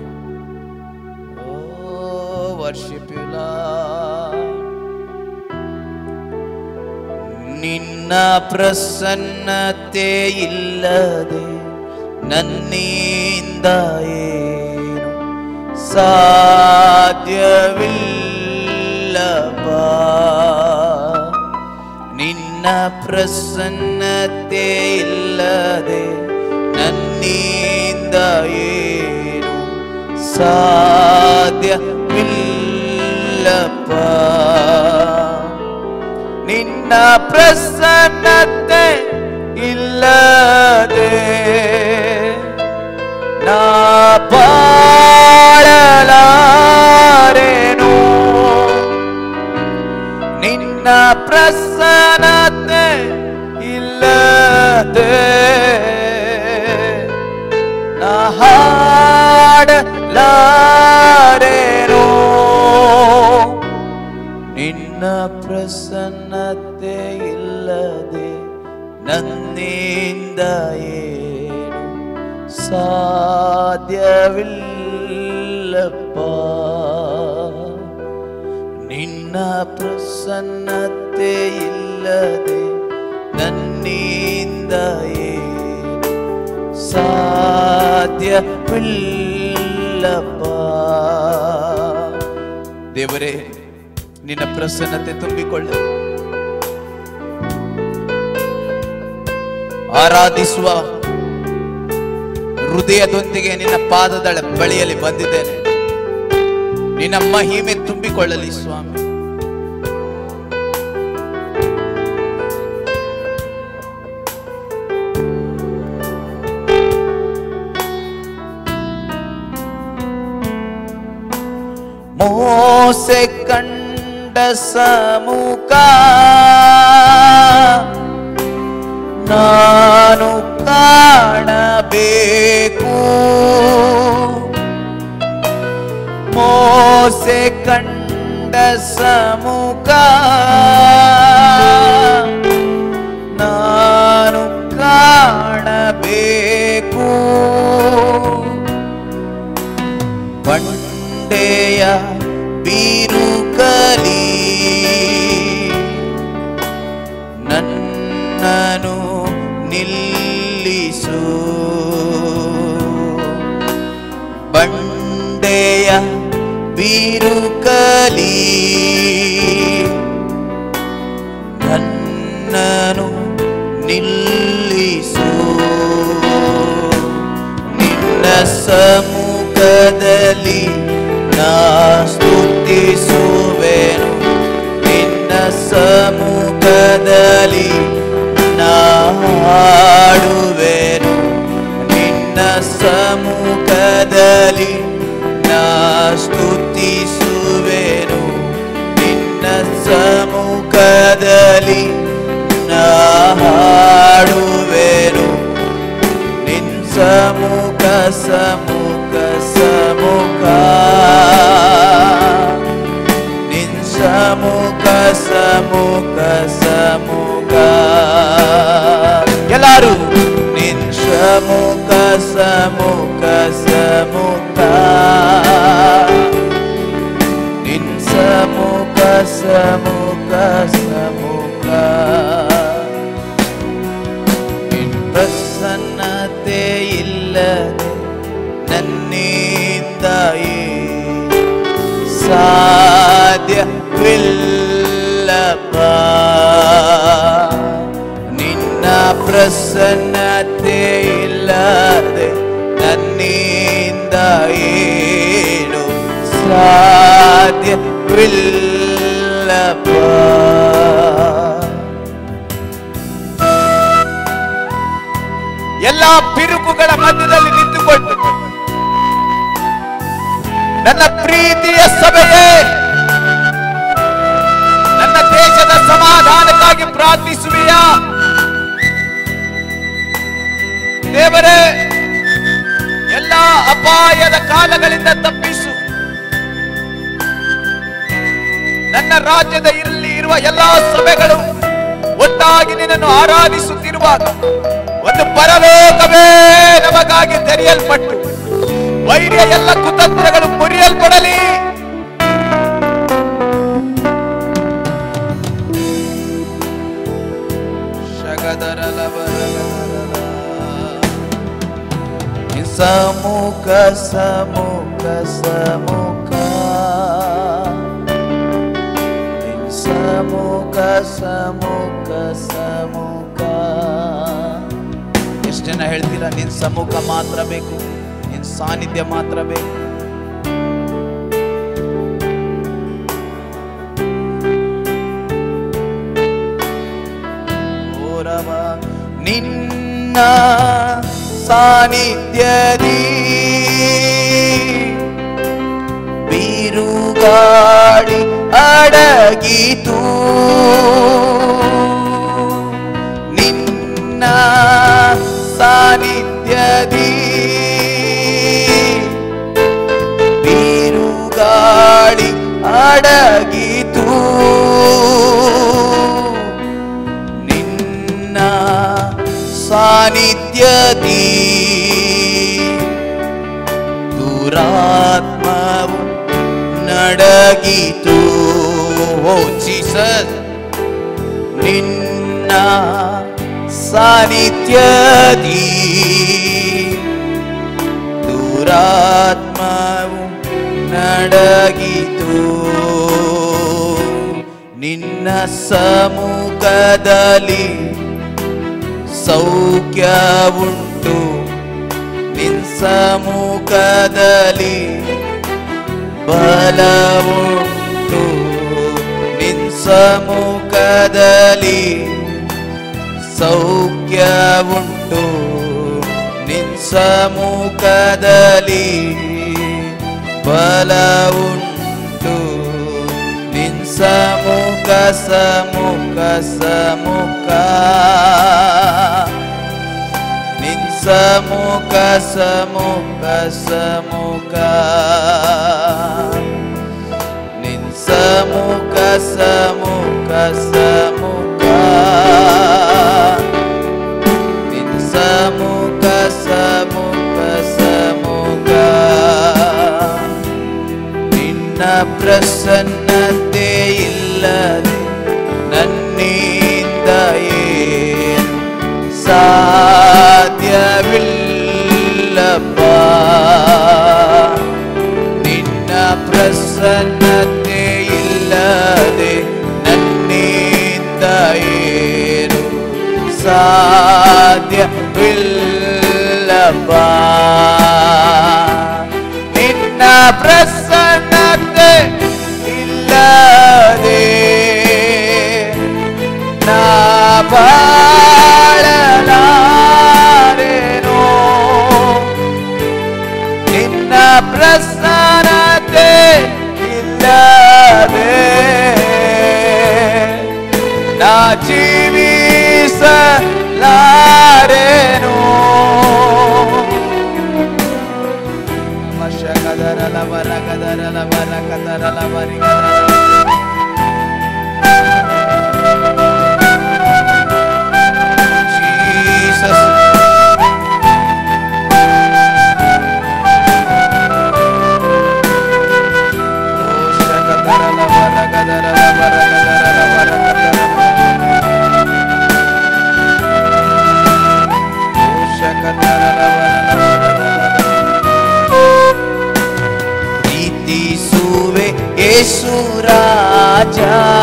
ನಿನ್ನ ಪ್ರಸನ್ನತೆ ಇಲ್ಲದೆ ನನ್ನಿಂದ ಏನು ಸಾಧ್ಯವಿಲ್ಲಪ್ಪ ನಿನ್ನ ಪ್ರಸನ್ನತೆ ಇಲ್ಲದೆ ನನ್ನಿಂದ ಏನು ಸಾಧ್ಯವಿಲ್ಲಪ್ಪ ನಿನ್ನ ಪ್ರಸನ್ನತೆ ಇಲ್ಲದೆ ನಾ ಬಾಳಲಾರೆನು ನಿನ್ನ ಪ್ರಸನ್ನತೆ ಇಲ್ಲದೆ ನಾ ಹಾಡಲಾರೆನು ನಿನ್ನ ಪ್ರಸನ್ನತೆ ಇಲ್ಲದೆ ನನ್ನಿಂದ ಏನು ಸಾಧ್ಯವಿಲ್ಲಪ್ಪ ನಿನ್ನ ಪ್ರಸನ್ನತೆ ಇಲ್ಲದೆ ನನ್ನಿಂದ ಏನು ಸಾಧ್ಯವಿಲ್ಲಪ್ಪ ದೇವರೇ ನಿನ್ನ ಪ್ರಸನ್ನತೆ ತುಂಬಿಕೊಳ್ಳ ಆರಾಧಿಸುವ ಹೃದಯದೊಂದಿಗೆ ನಿನ್ನ ಪಾದದ ಬಳಿಯಲ್ಲಿ ಬಂದಿದ್ದೇನೆ ನಿನ್ನ ಮಹಿಮೆ ತುಂಬಿಕೊಳ್ಳಲಿ ಸ್ವಾಮಿ ಮೋಸೆ ಕಂಡ ಸಮುಖ ನಾನು ಕಾಣಬೇಕು ಮೋಸೆ ಕಂಡ ಸಮುಖ ನಾನು ಕಾಣಬೇಕು ಬಂಡೆಯ ಬೀರುಕಲಿ ನನ್ನನು ನಿಲ್ಲಿಸು ಬಂಡೆಯ ಬೀರುಕಲಿ ನನ್ನನು ನಿಲ್ಲಿಸು ನಿನ್ನ ಸಮ್ಮುಖದಲ್ಲಿ ನಾ ಸ್ತುತಿಸುವೆನು ನಿನ್ನ ಸಮ್ಮುಖದಲ್ಲಿ ನಾ ಹಾಡುವೆನು ನಿನ್ನ ಸಮ್ಮುಖದಲ್ಲಿ ನಾ ಸ್ತುತಿಸುವೆನು ನಿನ್ನ ಸಮ್ಮುಖದಲ್ಲಿ ನಾ ಹಾಡುವೆನು ನಿನ್ ಸಮ್ಮುಖ ಸಮ್ಮುಖ ಸಮ್ಮುಖ ನಿನ್ ಸಮ್ಮುಖ ಸಮ್ಮುಖ ಸಮ್ಮುಖ ಎಲ್ಲಾರು ನಿನ್ ಸಮ್ಮುಖ ಸಮ್ಮುಖ ಸಮ್ಮುಖ ನಿನ್ ಸಮ್ಮುಖ ಸಮ್ಮುಖ ಸಮ್ಮುಖ ನಿನ್ ಪ್ರಸನ್ನತೆ ಇಲ್ಲದೆ ನನ್ನಿಂದ ಏನು ಸಾಧ್ಯವಿಲ್ಲಪ್ಪ ನಿನ್ನ ಪ್ರಸನ್ನತೆ ಇಲ್ಲದೆ ನನ್ನಿಂದ ಏನು ಸಾಧ್ಯವಿಲ್ಲಪ್ಪ ಎಲ್ಲಾ ಬಿರುಕುಗಳ ಮಧ್ಯದಲ್ಲಿ ನಿಂತುಕೊಂಡು ನನ್ನ ಪ್ರೀತಿಯ ಸಭೆಯೇ ನನ್ನ ದೇಶದ ಸಮಾಧಾನಕ್ಕಾಗಿ ಪ್ರಾರ್ಥಿಸುವೆಯಾ ದೇವರೇ ಎಲ್ಲ ಅಪಾಯದ ಕಾಲಗಳಿಂದ ತಪ್ಪಿಸು ನನ್ನ ರಾಜ್ಯದ ಇಲ್ಲಿ ಇರುವ ಎಲ್ಲಾ ಸಭೆಗಳು ಒಟ್ಟಾಗಿ ನಿನ್ನನ್ನು ಆರಾಧಿಸುತ್ತಿರುವಾಗ ಒಂದು ಪರಲೋಕವೇ ನಮಗಾಗಿ ತೆರೆಯಲ್ಪಟ್ಟು ವೈರ್ಯ ಎಲ್ಲ ಕುತಂತ್ರಗಳು ಮುರಿಯಲ್ಪಡಲಿ ಸಮ್ಮುಖ ಸಮ್ಮುಖ ಸಮ್ಮುಖ ನಿನ್ ಸಮ್ಮುಖ ಸಮ್ಮುಖ ಸಮ್ಮುಖ ಎಷ್ಟು ಜನ ಹೇಳ್ತೀರಾ ನಿನ್ ಸಮ್ಮುಖ ಮಾತ್ರ ಬೇಕು ನಿನ್ ಸಾನ್ನಿಧ್ಯ ಮಾತ್ರ ಬೇಕು ಓರವ ನಿನ್ನ ಸಾನ್ನಿಧ್ಯದಿ ಬೀರುಗಾಡಿ ಅಡಗಿತು ನಿನ್ನ ಸಾನ್ನಿಧ್ಯದಿ ಬೀರುಗಾಳಿ ಅಡಗಿತು ನಿನ್ನ ಸಾನ್ನಿಧ್ಯದಿ ದುರಾತ್ಮವು ನಡಗಿತು ಓ ಜೀಸಸ್ ನಿನ್ನ ಸಾನ್ನಿಧ್ಯದಿ ದುರಾತ್ಮವು ನಡಗಿತು ನಿನ್ನ ಸಮ್ಮುಖದಲ್ಲಿ ಸೌಖ್ಯವುಂಟು ನಿನ್ ಸಮ್ಮುಖದಲ್ಲಿ ಬಲವುಂಟು ನಿನ್ ಸಮ್ಮುಖದಲ್ಲಿ ಸೌಖ್ಯವುಂಟು ನಿನ್ ಸಮ್ಮುಖದಲ್ಲಿ ಬಲವುಂಟು ನಿನ್ ಸಮ್ಮುಖ ಸಮ್ಮುಖ ಸಮ್ಮುಖ ನಿನ್ ಸಮ್ಮುಖ ಸಮ್ಮುಖ ಸಮ್ಮುಖ ನಿನ್ ಸಮ್ಮುಖ ಸಮ್ಮುಖ ಸಮ್ಮುಖ ನಿನ್ ಸಮ್ಮುಖ ಸಮ್ಮುಖ ಸಮ್ಮುಖ ನಿನ್ನ ಪ್ರಸನ್ನತೆ ಇಲ್ಲದೆ ನನ್ನಿಂದ ಏನು ಸಾಧ್ಯವಿಲ್ಲಪ್ಪ ನಿನ್ನ ಪ್ರಸನ್ನತೆ ಇಲ್ಲದೆ ನನ್ನಿಂದ ಏನು ಸಾಧ್ಯವಿಲ್ಲಪ್ಪ ನಿನ್ನ ಪ್ರಸನ್ನತೆ ಇಲ್ಲದೆ ನಾ ಬಾಳಲಾರೆನೋ ನಿನ್ನ ಪ್ರಸನ್ನತೆ ಇಲ್ಲದೆ ನಾ ಜೀವಿಸಲಾರೆನೋ ವಶಕದರಲ ವರಕದರಲ ವರಕದರಲ ವರಿಗದರಲ Jesus. Oh, shakadara la varagadara la varagadara la varagadara. Oh, shakadara la varagadara. ಪ್ರೀತಿಸುವೆ ಯೇಸು ರಾಜ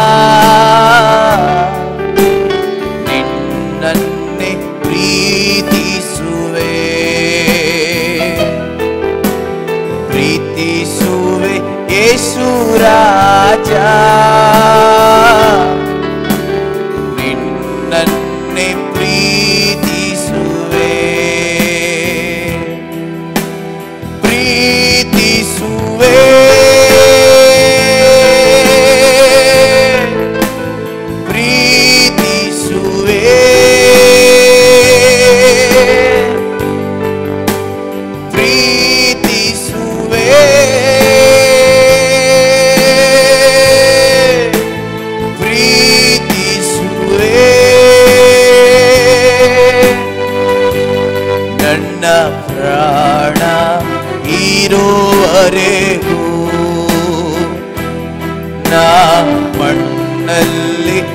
ನಿನ್ನನ್ನೇ ಪ್ರೀತಿಸುವೆ ಪ್ರೀತಿಸುವೆ ಯೇಸು ರಾಜ ನಿನ್ನನ್ನೇ ಪ್ರೀತಿಸುವೆ ಪ್ರೀತಿಸುವೆ ಪ್ರೀತಿಸುವೆ ಪ್ರೀತಿಸುವೆ ಪ್ರೀತಿಸುವೆ ನನ್ನ ಪ್ರಾಣ ಇರುವರೆಗೂ ನಾ ಮಣ್ಣಲ್ಲಿ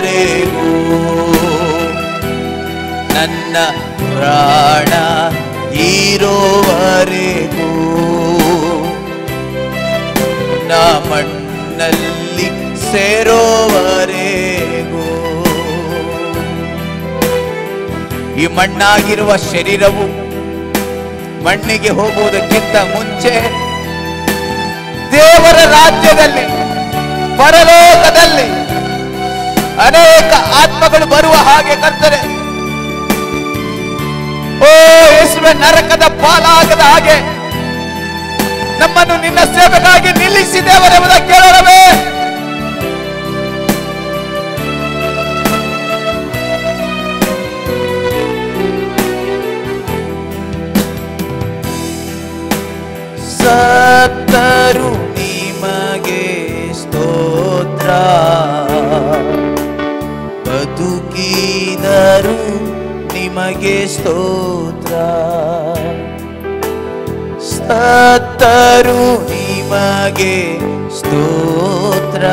ಸೇರುವರೆಗೂ ನನ್ನ ಪ್ರಾಣ ಇರೋವರೆಗೂ ನಾ ಮಣ್ಣಲ್ಲಿ ಸೇರೋವರೆಗೂ ಈ ಮಣ್ಣಾಗಿರುವ ಶರೀರವು ಮಣ್ಣಿಗೆ ಹೋಗುವುದಕ್ಕಿಂತ ಮುಂಚೆ ದೇವರ ರಾಜ್ಯದಲ್ಲಿ ಪರಲೋಕದಲ್ಲಿ ಅನೇಕ ಆತ್ಮಗಳು ಬರುವ ಹಾಗೆ ಕರ್ತರೆ ಓ ಯೇಸುವೆ ನರಕದ ಪಾಲಾಗದ ಹಾಗೆ ನಮ್ಮನ್ನು ನಿನ್ನ ಸೇವೆಗಾಗಿ ನಿಲ್ಲಿಸಿದ್ದೇವರೆಂಬುದ ಕೇಳೋಣವೇ ಸತ್ತರು ನಿಮಗೆ ಸ್ತೋತ್ರ ಬದುಕಿದರು ನಿಮಗೆ ಸ್ತೋತ್ರ ಸತ್ತರು ನಿಮಗೆ ಸ್ತೋತ್ರ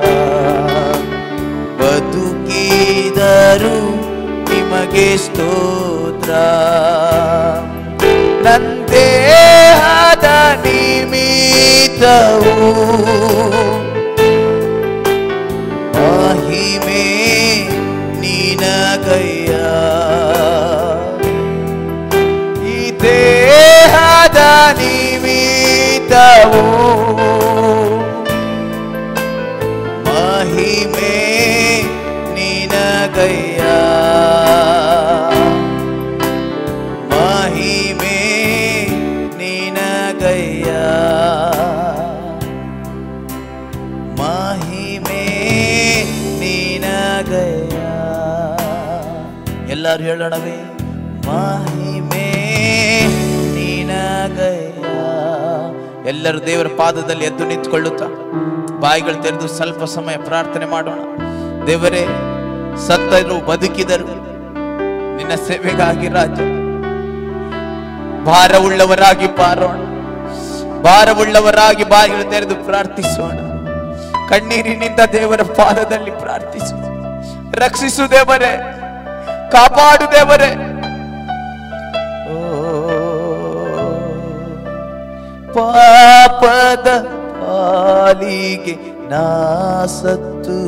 ಬದುಕಿದರು ನಿಮಗೆ ಸ್ತೋತ್ರ ನಂದೇಹದ ನಿಮಿತ್ತವು ಮಹಿಮೆ ನಿನಗಯ್ಯ ಈ ದೇಹದ ನಿಮಿತ್ತವು ಮಹಿಮೆ ನಿನಗಯ್ಯ ಮಹಿಮೆ ನಿನಗಯ್ಯ ಮಹಿಮೆ ನಿನಗಯ್ಯ ಎಲ್ಲರೂ ಹೇಳೋಣವೇ ಮಹಿಮೆ ನಿನಗಯ್ಯ ಎಲ್ಲರೂ ದೇವರ ಪಾದದಲ್ಲಿ ಎದ್ದು ನಿಂತುಕೊಳ್ಳುತ್ತಾ ಬಾಯಿಗಳು ತೆರೆದು ಸ್ವಲ್ಪ ಸಮಯ ಪ್ರಾರ್ಥನೆ ಮಾಡೋಣ ದೇವರೇ ಸತ್ತರು ಬದುಕಿದರು ನಿನ್ನ ಸೇವೆಗಾಗಿ ರಾಜ ಭಾರವುಳ್ಳವರಾಗಿ ಬಾರೋಣ ಭಾರವುಳ್ಳವರಾಗಿ ಬಾಯಿಗಳು ತೆರೆದು ಪ್ರಾರ್ಥಿಸೋಣ ಕಣ್ಣೀರಿನಿಂದ ದೇವರ ಪಾದದಲ್ಲಿ ಪ್ರಾರ್ಥಿಸು ರಕ್ಷಿಸು ದೇವರೇ ಕಾಪಾಡು ದೇವರೇ ಓ, ಪಾಪದ ಪಾಲಿಗೆ ನಾಸತ್ತು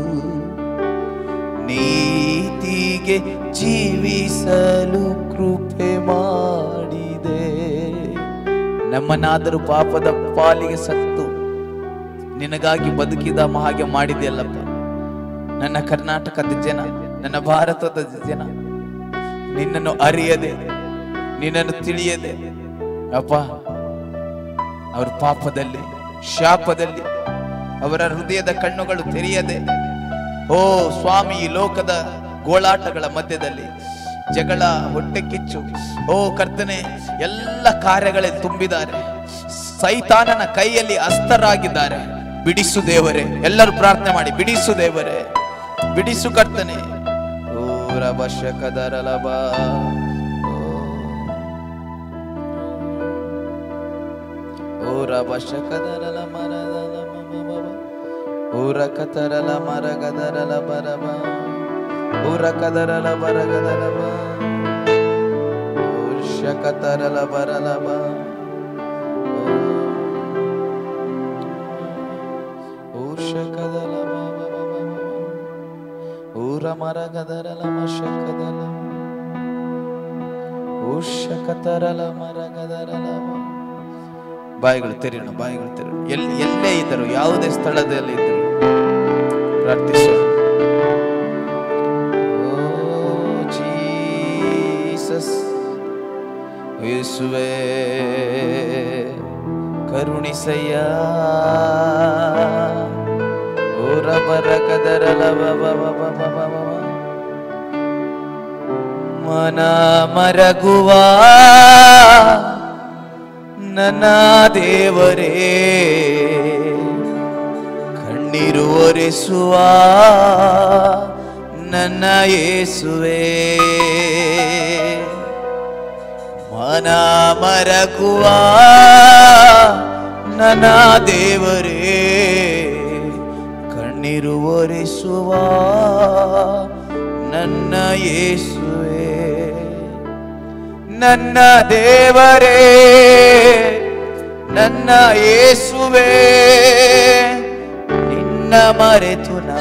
ನೀತಿಗೆ ಜೀವಿಸಲು ಕೃಪೆ ಮಾಡಿದೆ ನಮ್ಮನ್ನಾದರೂ ಪಾಪದ ಪಾಲಿಗೆ ಸತ್ತು ನಿನಗಾಗಿ ಬದುಕಿದ ಹಾಗೆ ಮಾಡಿದೆಯಲ್ಲಪ್ಪ ನನ್ನ ಕರ್ನಾಟಕದ ಜನ ನನ್ನ ಭಾರತದ ಜನ ನಿನ್ನನ್ನು ಅರಿಯದೆ ನಿನ್ನನ್ನು ತಿಳಿಯದೆ ಅಪ್ಪ ಅವರ ಪಾಪದಲ್ಲಿ ಶಾಪದಲ್ಲಿ ಅವರ ಹೃದಯದ ಕಣ್ಣುಗಳು ತೆರೆಯದೆ ಓ ಸ್ವಾಮಿ ಈ ಲೋಕದ ಗೋಳಾಟಗಳ ಮಧ್ಯದಲ್ಲಿ ಜಗಳ ಹೊಟ್ಟೆ ಕಿಚ್ಚು ಓ ಕರ್ತನೆ ಎಲ್ಲ ಕಾರ್ಯಗಳಲ್ಲಿ ತುಂಬಿದ್ದಾರೆ ಸೈತಾನನ ಕೈಯಲ್ಲಿ ಅಸ್ತರಾಗಿದ್ದಾರೆ ಬಿಡಿಸು ದೇವರೇ ಎಲ್ಲರೂ ಪ್ರಾರ್ಥನೆ ಮಾಡಿ ಬಿಡಿಸು ದೇವರೇ ಬಿಡಿಸು ಕರ್ತನೆ ಓ ರಭಶಕದರಲಭ ಓ ರಭಶಕದರಲ ಮರದಲ ಮಮಮಮ. ಊರ ಕತರಲ ಮರಗದರಲ ಬರಬ ಊರ ಕದರಲ ಬರಗದಲಬ ಶಕತರಲ ಬರಲಬ ಊರ್ಷಕದಲ ಊರ ಮರಗದರಲ ಮಶಕದಲ ಊರ್ಷಕತರಲ ಮರಗದರಲ ಬಾಯಿಗಳು ತೆರೆಯೋಣ ಬಾಯಿಗಳು ತೆರೆಯೋಣ ಎಲ್ಲಿ ಎಲ್ಲೇ ಇದ್ದರು ಯಾವುದೇ ಸ್ಥಳದಲ್ಲಿ ಇದ್ದರು ಪ್ರಾರ್ಥಿಸೋಣ ಓ ಜೀಸಸ್ ಯೇಸುವೆ ಕರುಣಿಸಯ್ಯ ಓ ರಬರಕದರಲ ಮನ ಮರಗುವ ನನ್ನ ದೇವರೇ ಕಣ್ಣೀರು ಒರೆಸುವ ನನ್ನ ಯೇಸುವೆ ಮನ ಮರಗುವ ನನ್ನ ದೇವರೇ ಕಣ್ಣೀರು ಒರೆಸುವ ನನ್ನ ಯೇಸುವೆ ನನ್ನ ದೇವರೇ ನನ್ನ ಯೇಸುವೆ ನಿನ್ನ ಮರೆತು ನಾ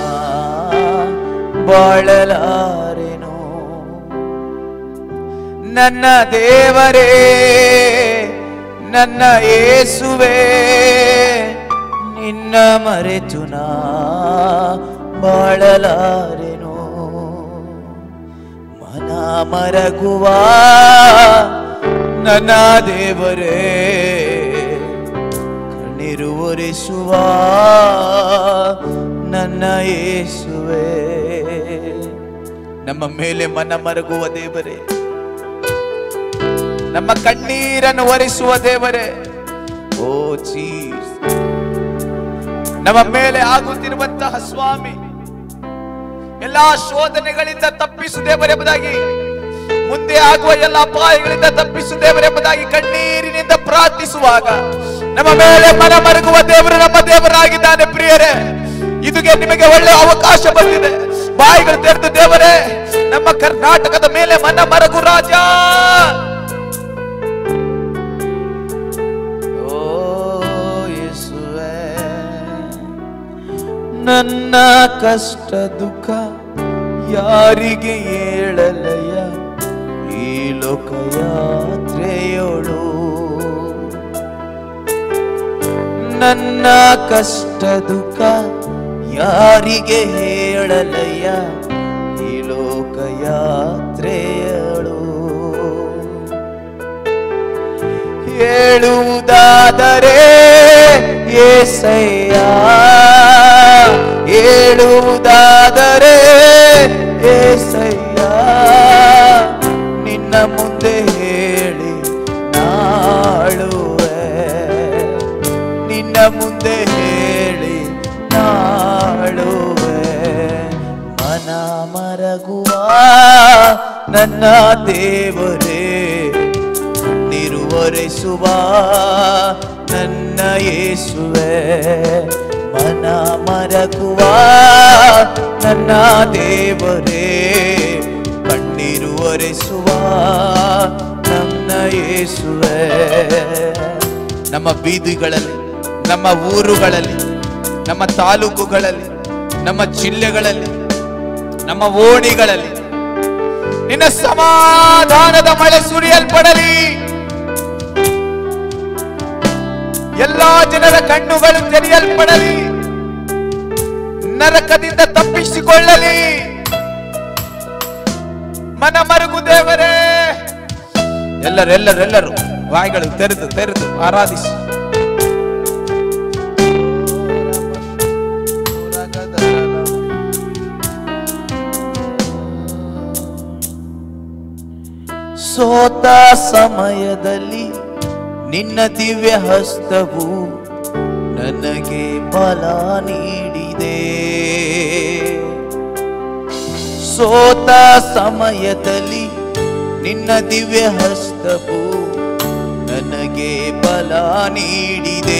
ಬಾಳಲಾರೆನು ನನ್ನ ದೇವರೇ ನನ್ನ ಯೇಸುವೆ ನಿನ್ನ ಮರೆತು ನಾ ಬಾಳಲಾರೆನು ಮನ ಮರಗುವ ನನ್ನ ದೇವರೇ ಕಣ್ಣೀರು ಒರೆಸುವ ನನ್ನ ಯೇಸುವೆ ನಮ್ಮ ಮೇಲೆ ಮನ ಮರಗುವ ದೇವರೇ ನಮ್ಮ ಕಣ್ಣೀರನ್ನು ಒರೆಸುವ ದೇವರೇ ಓ ಚೀಸ್ ನಮ್ಮ ಮೇಲೆ ಆಗುತ್ತಿರುವಂತಹ ಸ್ವಾಮಿ ಎಲ್ಲಾ ಶೋಧನೆಗಳಿಂದ ತಪ್ಪಿಸು ದೇವರೆಂಬುದಾಗಿ ಮುಂದೆ ಆಗುವ ಎಲ್ಲ ಅಪಾಯಗಳಿಂದ ತಪ್ಪಿಸು ದೇವರೆಂಬುದಾಗಿ ಕಣ್ಣೀರಿನಿಂದ ಪ್ರಾರ್ಥಿಸುವಾಗ ನಮ್ಮ ಮೇಲೆ ಮನ ಮರಗುವ ದೇವರು ನಮ್ಮ ದೇವರಾಗಿದ್ದಾನೆ ಪ್ರಿಯರೇ ಇದುಗೆ ನಿಮಗೆ ಒಳ್ಳೆ ಅವಕಾಶ ಬಂದಿದೆ ಬಾಯಿಗಳು ತೆರೆದು ದೇವರೇ ನಮ್ಮ ಕರ್ನಾಟಕದ ಮೇಲೆ ಮನ ಮರಗು ರಾಜ ಓ ಯೇಸುವೇ ನನ್ನ ಕಷ್ಟ ದುಃಖ ಯಾರಿಗೆ ಹೇಳಲಯ್ಯ ಈ ಲೋಕಯಾತ್ರೆಯೋಳು ನನ್ನ ಕಷ್ಟ ದುಃಖ ಯಾರಿಗೆ ಹೇಳಲಯ್ಯ ಈ ಲೋಕಯಾತ್ರೆಯಳು ಹೇಳುವುದಾದರೆ ಏಸಯ್ಯ ಹೇಳುವುದಾದರೆ ಏಸಯ್ಯ ನಿನ್ನ ಮುಂದೆ ಹೇಳಿ ನಾಳುವೆ ನಿನ್ನ ಮುಂದೆ ಹೇಳಿ ನಾಳುವೆ ಮನ ಮರಗುವ ನನ್ನ ದೇವರೇ ನೀರು ಒರೆಸುವ ನನ್ನ ಯೇಸುವೆ ಮನ ಮರಗುವ ನನ್ನ ದೇವರೇ ಕಣ್ಣೀರು ಒರೆಸುವ ನನ್ನ ಯೇಸುವೆ ನಮ್ಮ ಬೀದಿಗಳಲ್ಲಿ ನಮ್ಮ ಊರುಗಳಲ್ಲಿ ನಮ್ಮ ತಾಲೂಕುಗಳಲ್ಲಿ ನಮ್ಮ ಜಿಲ್ಲೆಗಳಲ್ಲಿ ನಮ್ಮ ಓಣಿಗಳಲ್ಲಿ ನಿನ್ನ ಸಮಾಧಾನದ ಮಳೆ ಸುರಿಯಲ್ಪಡಲಿ ಎಲ್ಲಾ ಜನರ ಕಣ್ಣುಗಳು ತೆರೆಯಲ್ಪಡಲಿ ನರಕದಿಂದ ತಪ್ಪಿಸಿಕೊಳ್ಳಲಿ ಮನ ಮರುಗು ದೇವರೇ ಎಲ್ಲರೂ ಎಲ್ಲರೂ ಎಲ್ಲರೂ ಬಾಯಿಗಳು ತೆರೆದು ತೆರೆದು ಆರಾಧಿಸಿ ಸೋತ ಸಮಯದಲ್ಲಿ ನಿನ್ನ ದಿವ್ಯ ಹಸ್ತವು ನನಗೆ ಬಲ ನೀಡಿದೆ ಸೋತ ಸಮಯದಲ್ಲಿ ನಿನ್ನ ದಿವ್ಯ ಹಸ್ತವು ನನಗೆ ಬಲ ನೀಡಿದೆ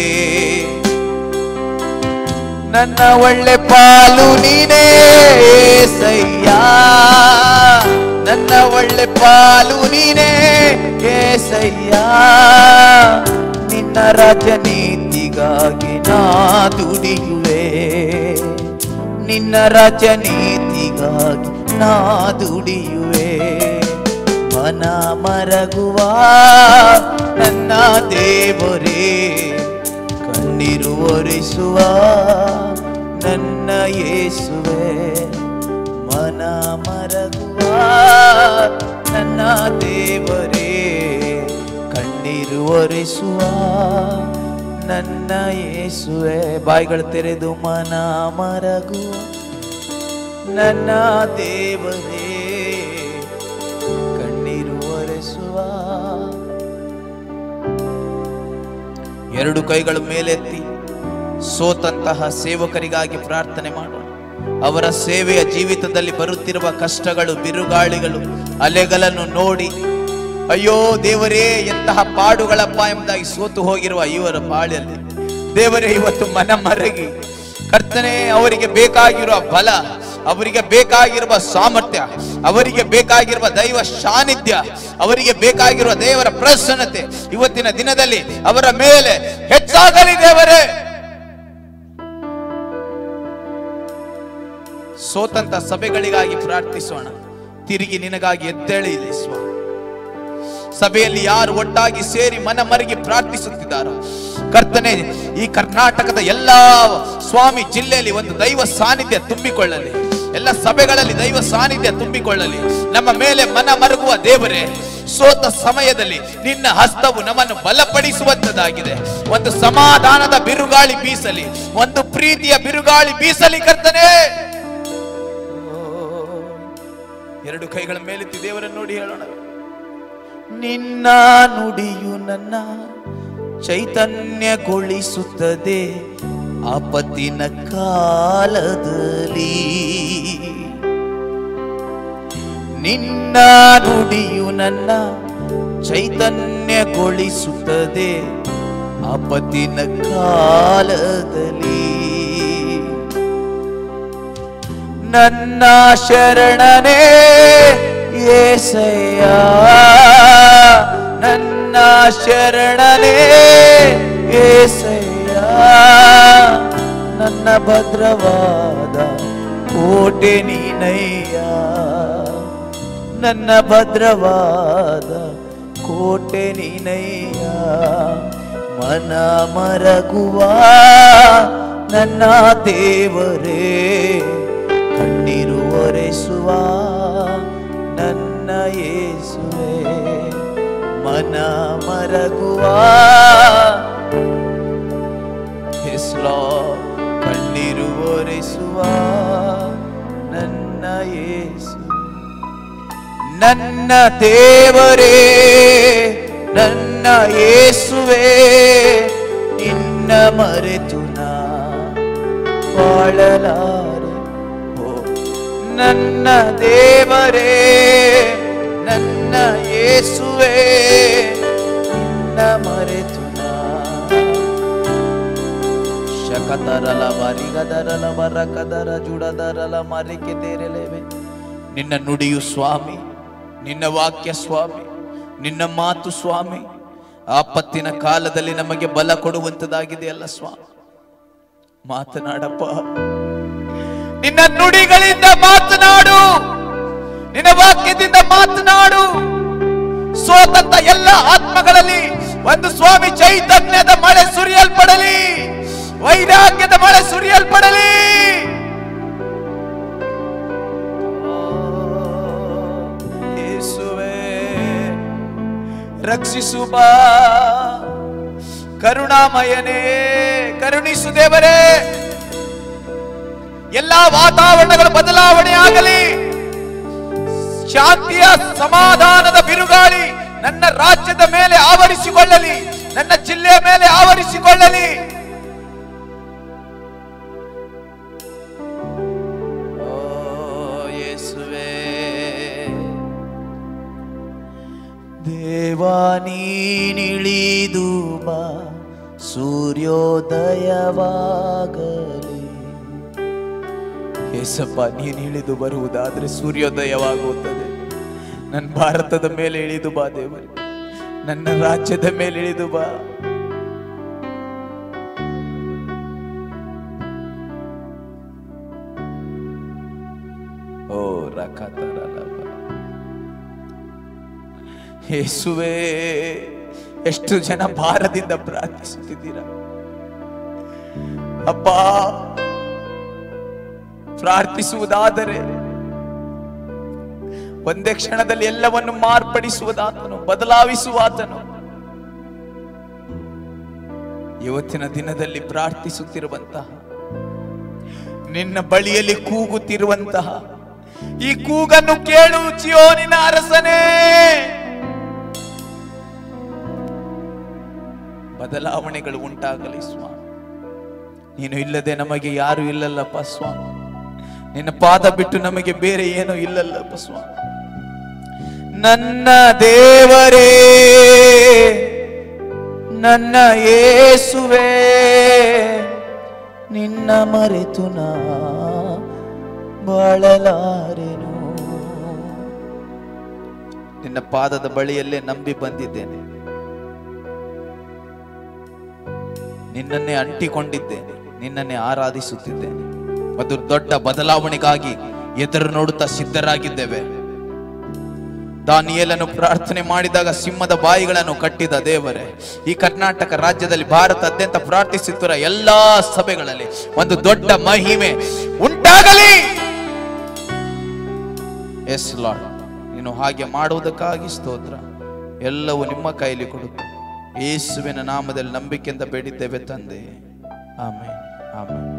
ನನ್ನ ಒಳ್ಳೆ ಪಾಲು ನೀನೇ ಏಸಯ್ಯ ನನ್ನ ಒಳ್ಳೆ ಪಾಲು ನೀನೇ ಏಸಯ್ಯ ನಿನ್ನ ರಾಜನೀತಿಗಾಗಿ ನಾ ದುಡಿಯುವೆ ನಿನ್ನ ರಾಜನೀತಿಗಾಗಿ ನಾ ದುಡಿಯುವೆ ಮನ ಮರಗುವ ನನ್ನ ದೇವರೇ ಕಣ್ಣೀರು ಒರೆಸುವ ನನ್ನ ಯೇಸುವೆ ಮನ ಮರಗುವ ನನ್ನ ದೇವರೇ ಕಣ್ಣೀರು ಒರೆಸುವ ನನ್ನ ಯೇಸುವೆ ಬಾಯಿಗಳು ತೆರೆದು ಮನ ಮರಗುವ ನನ್ನ ದೇವರೇ ಕಣ್ಣೀರು ಒರೆಸುವ ಎರಡು ಕೈಗಳು ಮೇಲೆತ್ತಿ ಸೋತಂತಹ ಸೇವಕರಿಗಾಗಿ ಪ್ರಾರ್ಥನೆ ಮಾಡೋಣ ಅವರ ಸೇವೆಯ ಜೀವಿತದಲ್ಲಿ ಬರುತ್ತಿರುವ ಕಷ್ಟಗಳು ಬಿರುಗಾಳಿಗಳು ಅಲೆಗಳನ್ನು ನೋಡಿ ಅಯ್ಯೋ ದೇವರೇ ಎಂತಹ ಪಾಡುಗಳಪ್ಪ ಎಂಬುದಾಗಿ ಸೋತು ಹೋಗಿರುವ ಇವರ ಬಾಳಿಯಲ್ಲಿ ದೇವರೇ ಇವತ್ತು ಮನ ಮರಗಿ ಕರ್ತನೆ ಅವರಿಗೆ ಬೇಕಾಗಿರುವ ಬಲ ಅವರಿಗೆ ಬೇಕಾಗಿರುವ ಸಾಮರ್ಥ್ಯ ಅವರಿಗೆ ಬೇಕಾಗಿರುವ ದೈವ ಸಾನ್ನಿಧ್ಯ ಅವರಿಗೆ ಬೇಕಾಗಿರುವ ದೇವರ ಪ್ರಸನ್ನತೆ ಇವತ್ತಿನ ದಿನದಲ್ಲಿ ಅವರ ಮೇಲೆ ಹೆಚ್ಚಾಗಲಿ ದೇವರೇ ಸೋತಂತ ಸಭೆಗಳಿಗಾಗಿ ಪ್ರಾರ್ಥಿಸೋಣ ತಿರುಗಿ ನಿನಗಾಗಿ ಎದ್ದೇಳಿ ಸ್ವಾಮಿ ಸಭೆಯಲ್ಲಿ ಯಾರು ಒಟ್ಟಾಗಿ ಸೇರಿ ಮನ ಮರಗಿ ಪ್ರಾರ್ಥಿಸುತ್ತಿದ್ದಾರೋ ಕರ್ತನೆ ಈ ಕರ್ನಾಟಕದ ಎಲ್ಲಾ ಸ್ವಾಮಿ ಜಿಲ್ಲೆಯಲ್ಲಿ ಒಂದು ದೈವ ಸಾನ್ನಿಧ್ಯ ತುಂಬಿಕೊಳ್ಳಲಿ ಎಲ್ಲ ಸಭೆಗಳಲ್ಲಿ ದೈವ ಸಾನ್ನಿಧ್ಯ ತುಂಬಿಕೊಳ್ಳಲಿ ನಮ್ಮ ಮೇಲೆ ಮನ ಮರುಗುವ ದೇವರೇ ಸೋತ ಸಮಯದಲ್ಲಿ ನಿನ್ನ ಹಸ್ತವು ನಮ್ಮನ್ನು ಬಲಪಡಿಸುವಂತದಾಗಿದೆ ಒಂದು ಸಮಾಧಾನದ ಬಿರುಗಾಳಿ ಬೀಸಲಿ ಒಂದು ಪ್ರೀತಿಯ ಬಿರುಗಾಳಿ ಬೀಸಲಿ ಕರ್ತನೆ ಎರಡು ಕೈಗಳ ಮೇಲೆತ್ತಿ ದೇವರನ್ನು ನೋಡಿ ಹೇಳೋಣ ನಿನ್ನ ನುಡಿಯು ನನ್ನ ಚೈತನ್ಯಗೊಳಿಸುತ್ತದೆ ಆಪತ್ತಿನ ಕಾಲದಲ್ಲಿ ನಿನ್ನ ನುಡಿಯು ನನ್ನ ಚೈತನ್ಯಗೊಳಿಸುತ್ತದೆ ಆಪತ್ತಿನ ಕಾಲದಲ್ಲಿ ನನ್ನ ಶರಣನೇ ಏಸಯ್ಯ ನನ್ನ ಶರಣನೇ ಏಸಯ್ಯ ನನ್ನ ಭದ್ರವಾದ ಕೋಟೆ ನೀನಯ್ಯ ನನ್ನ ಭದ್ರವಾದ ಕೋಟೆ ನೀನಯ್ಯ ಮನ ಮರಗುವ ನನ್ನ ದೇವರೇ ಕಣ್ಣೀರು ಒರೆಸುವ ನನ್ನ ಯೇಸುವೆ ಮನ ಮರಗುವ ಹೆಸ್ಲೋ ಕಣ್ಣೀರು ಒರೆಸುವ ನನ್ನ ಯೇಸು ನನ್ನ ದೇವರೇ ನನ್ನ ಯೇಸುವೆ ನಿನ್ನ ಮರೆತು ನಾ ಬಾಳಲಾರೆ ಓ ನನ್ನ ದೇವರೇ ನನ್ನ ಯೇಸುವೆ ನಿನ್ನ ಮರೆತು ನಾ ಶಕತರಲ ಬರಿಗದರಲ ಬರಕದರ ಜುಡದರಲ ಮರಿಕೆ ತೆರಲೆವೆ ನಿನ್ನ ನುಡಿಯು ಸ್ವಾಮಿ ನಿನ್ನ ವಾಕ್ಯ ಸ್ವಾಮಿ ನಿನ್ನ ಮಾತು ಸ್ವಾಮಿ ಆಪತ್ತಿನ ಕಾಲದಲ್ಲಿ ನಮಗೆ ಬಲ ಕೊಡುವಂತದಾಗಿದೆಯಲ್ಲ ಸ್ವಾಮಿ ಮಾತನಾಡಪ್ಪ ನಿನ್ನ ನುಡಿಗಳಿಂದ ಮಾತನಾಡು ನಿನ್ನ ವಾಕ್ಯದಿಂದ ಮಾತನಾಡು ಸೋತಂತ ಎಲ್ಲ ಆತ್ಮಗಳಲ್ಲಿ ಒಂದು ಸ್ವಾಮಿ ಚೈತನ್ಯದ ಮಳೆ ಸುರಿಯಲ್ಪಡಲಿ ವೈರಾಗ್ಯದ ಮಳೆ ಸುರಿಯಲ್ಪಡಲಿ ಯೇಸುವೇ ರಕ್ಷಿಸು ಬಾ ಕರುಣಾಮಯನೇ ಕರುಣಿಸು ದೇವರೇ ಎಲ್ಲಾ ವಾತಾವರಣಗಳು ಬದಲಾವಣೆ ಆಗಲಿ ಶಾಂತಿಯ ಸಮಾಧಾನದ ಬಿರುಗಾಳಿ ನನ್ನ ರಾಜ್ಯದ ಮೇಲೆ ಆವರಿಸಿಕೊಳ್ಳಲಿ ನನ್ನ ಜಿಲ್ಲೆಯ ಮೇಲೆ ಆವರಿಸಿಕೊಳ್ಳಲಿ ಓ ಯೇಸುವೇ ದೇವಾ ನೀನಿಳಿದು ಬಾ ಸೂರ್ಯೋದಯವಾಗಲಿ ಏಸಪ್ಪ ನೀನು ಇಳಿದು ಬರುವುದಾದ್ರೆ ಸೂರ್ಯೋದಯವಾಗುತ್ತದೆ ನನ್ನ ಭಾರತದ ಮೇಲೆ ಇಳಿದು ಬಾ ದೇವರೇ ನನ್ನ ರಾಜ್ಯದ ಮೇಲೆ ಇಳಿದು ಬಾ ಓ ರಕತರಲಬ. ಯೇಸುವೇ ಎಷ್ಟು ಜನ ಭಾರದಿಂದ ಪ್ರಾರ್ಥಿಸುತ್ತಿದ್ದೀರಾ ಅಪ್ಪ ಪ್ರಾರ್ಥಿಸುವುದಾದರೆ ಒಂದೇ ಕ್ಷಣದಲ್ಲಿ ಎಲ್ಲವನ್ನು ಮಾರ್ಪಡಿಸುವುದಾತನು ಬದಲಾಯಿಸುವಾತನು ಇವತ್ತಿನ ದಿನದಲ್ಲಿ ಪ್ರಾರ್ಥಿಸುತ್ತಿರುವಂತಹ ನಿನ್ನ ಬಳಿಯಲ್ಲಿ ಕೂಗುತ್ತಿರುವಂತಹ ಈ ಕೂಗನ್ನು ಕೇಳು ಚಿಯೋನಿನ ಅರಸನೇ ಬದಲಾವಣೆಗಳು ಉಂಟಾಗಲಿ ಸ್ವಾಮಿ ನೀನು ಇಲ್ಲದೆ ನಮಗೆ ಯಾರು ಇಲ್ಲಲ್ಲಪ್ಪ ಸ್ವಾಮಿ ನಿನ್ನ ಪಾದ ಬಿಟ್ಟು ನಮಗೆ ಬೇರೆ ಏನೂ ಇಲ್ಲಲ್ಲಪ್ಪ ಸ್ವಾಮಿ ನನ್ನ ದೇವರೇ ನನ್ನ ಯೇಸುವೆ ನಿನ್ನ ಮರೆತು ನಾ ಬಾಳಲಾರೆನು ನಿನ್ನ ಪಾದದ ಬಳಿಯಲ್ಲೇ ನಂಬಿ ಬಂದಿದ್ದೇನೆ ನಿನ್ನನ್ನೇ ಅಂಟಿಕೊಂಡಿದ್ದೇನೆ ನಿನ್ನನ್ನೇ ಆರಾಧಿಸುತ್ತಿದ್ದೇನೆ ಒಂದು ದೊಡ್ಡ ಬದಲಾವಣೆಗಾಗಿ ಎದುರು ನೋಡುತ್ತಾ ಸಿದ್ಧರಾಗಿದ್ದೇವೆ ದಾನಿಯೇಲನು ಪ್ರಾರ್ಥನೆ ಮಾಡಿದಾಗ ಸಿಂಹದ ಬಾಯಿಗಳನ್ನು ಕಟ್ಟಿದ ದೇವರೇ ಈ ಕರ್ನಾಟಕ ರಾಜ್ಯದಲ್ಲಿ ಭಾರತಾದ್ಯಂತ ಪ್ರಾರ್ಥಿಸುತ್ತಿರುವ ಎಲ್ಲಾ ಸಭೆಗಳಲ್ಲಿ ಒಂದು ದೊಡ್ಡ ಮಹಿಮೆ ಉಂಟಾಗಲಿ ಎಸ್ ಲಾರ್ಡ್ ನೀನು ಹಾಗೆ ಮಾಡುವುದಕ್ಕಾಗಿ ಸ್ತೋತ್ರ ಎಲ್ಲವೂ ನಿಮ್ಮ ಕೈಲಿ ಕೊಡುತ್ತೆ ಯೇಸುವಿನ ನಾಮದಲ್ಲಿ ನಂಬಿಕೆಯಿಂದ ಬೇಡಿದ್ದೇವೆ ತಂದೆ ಆಮೇಲೆ ಆಮೇಲೆ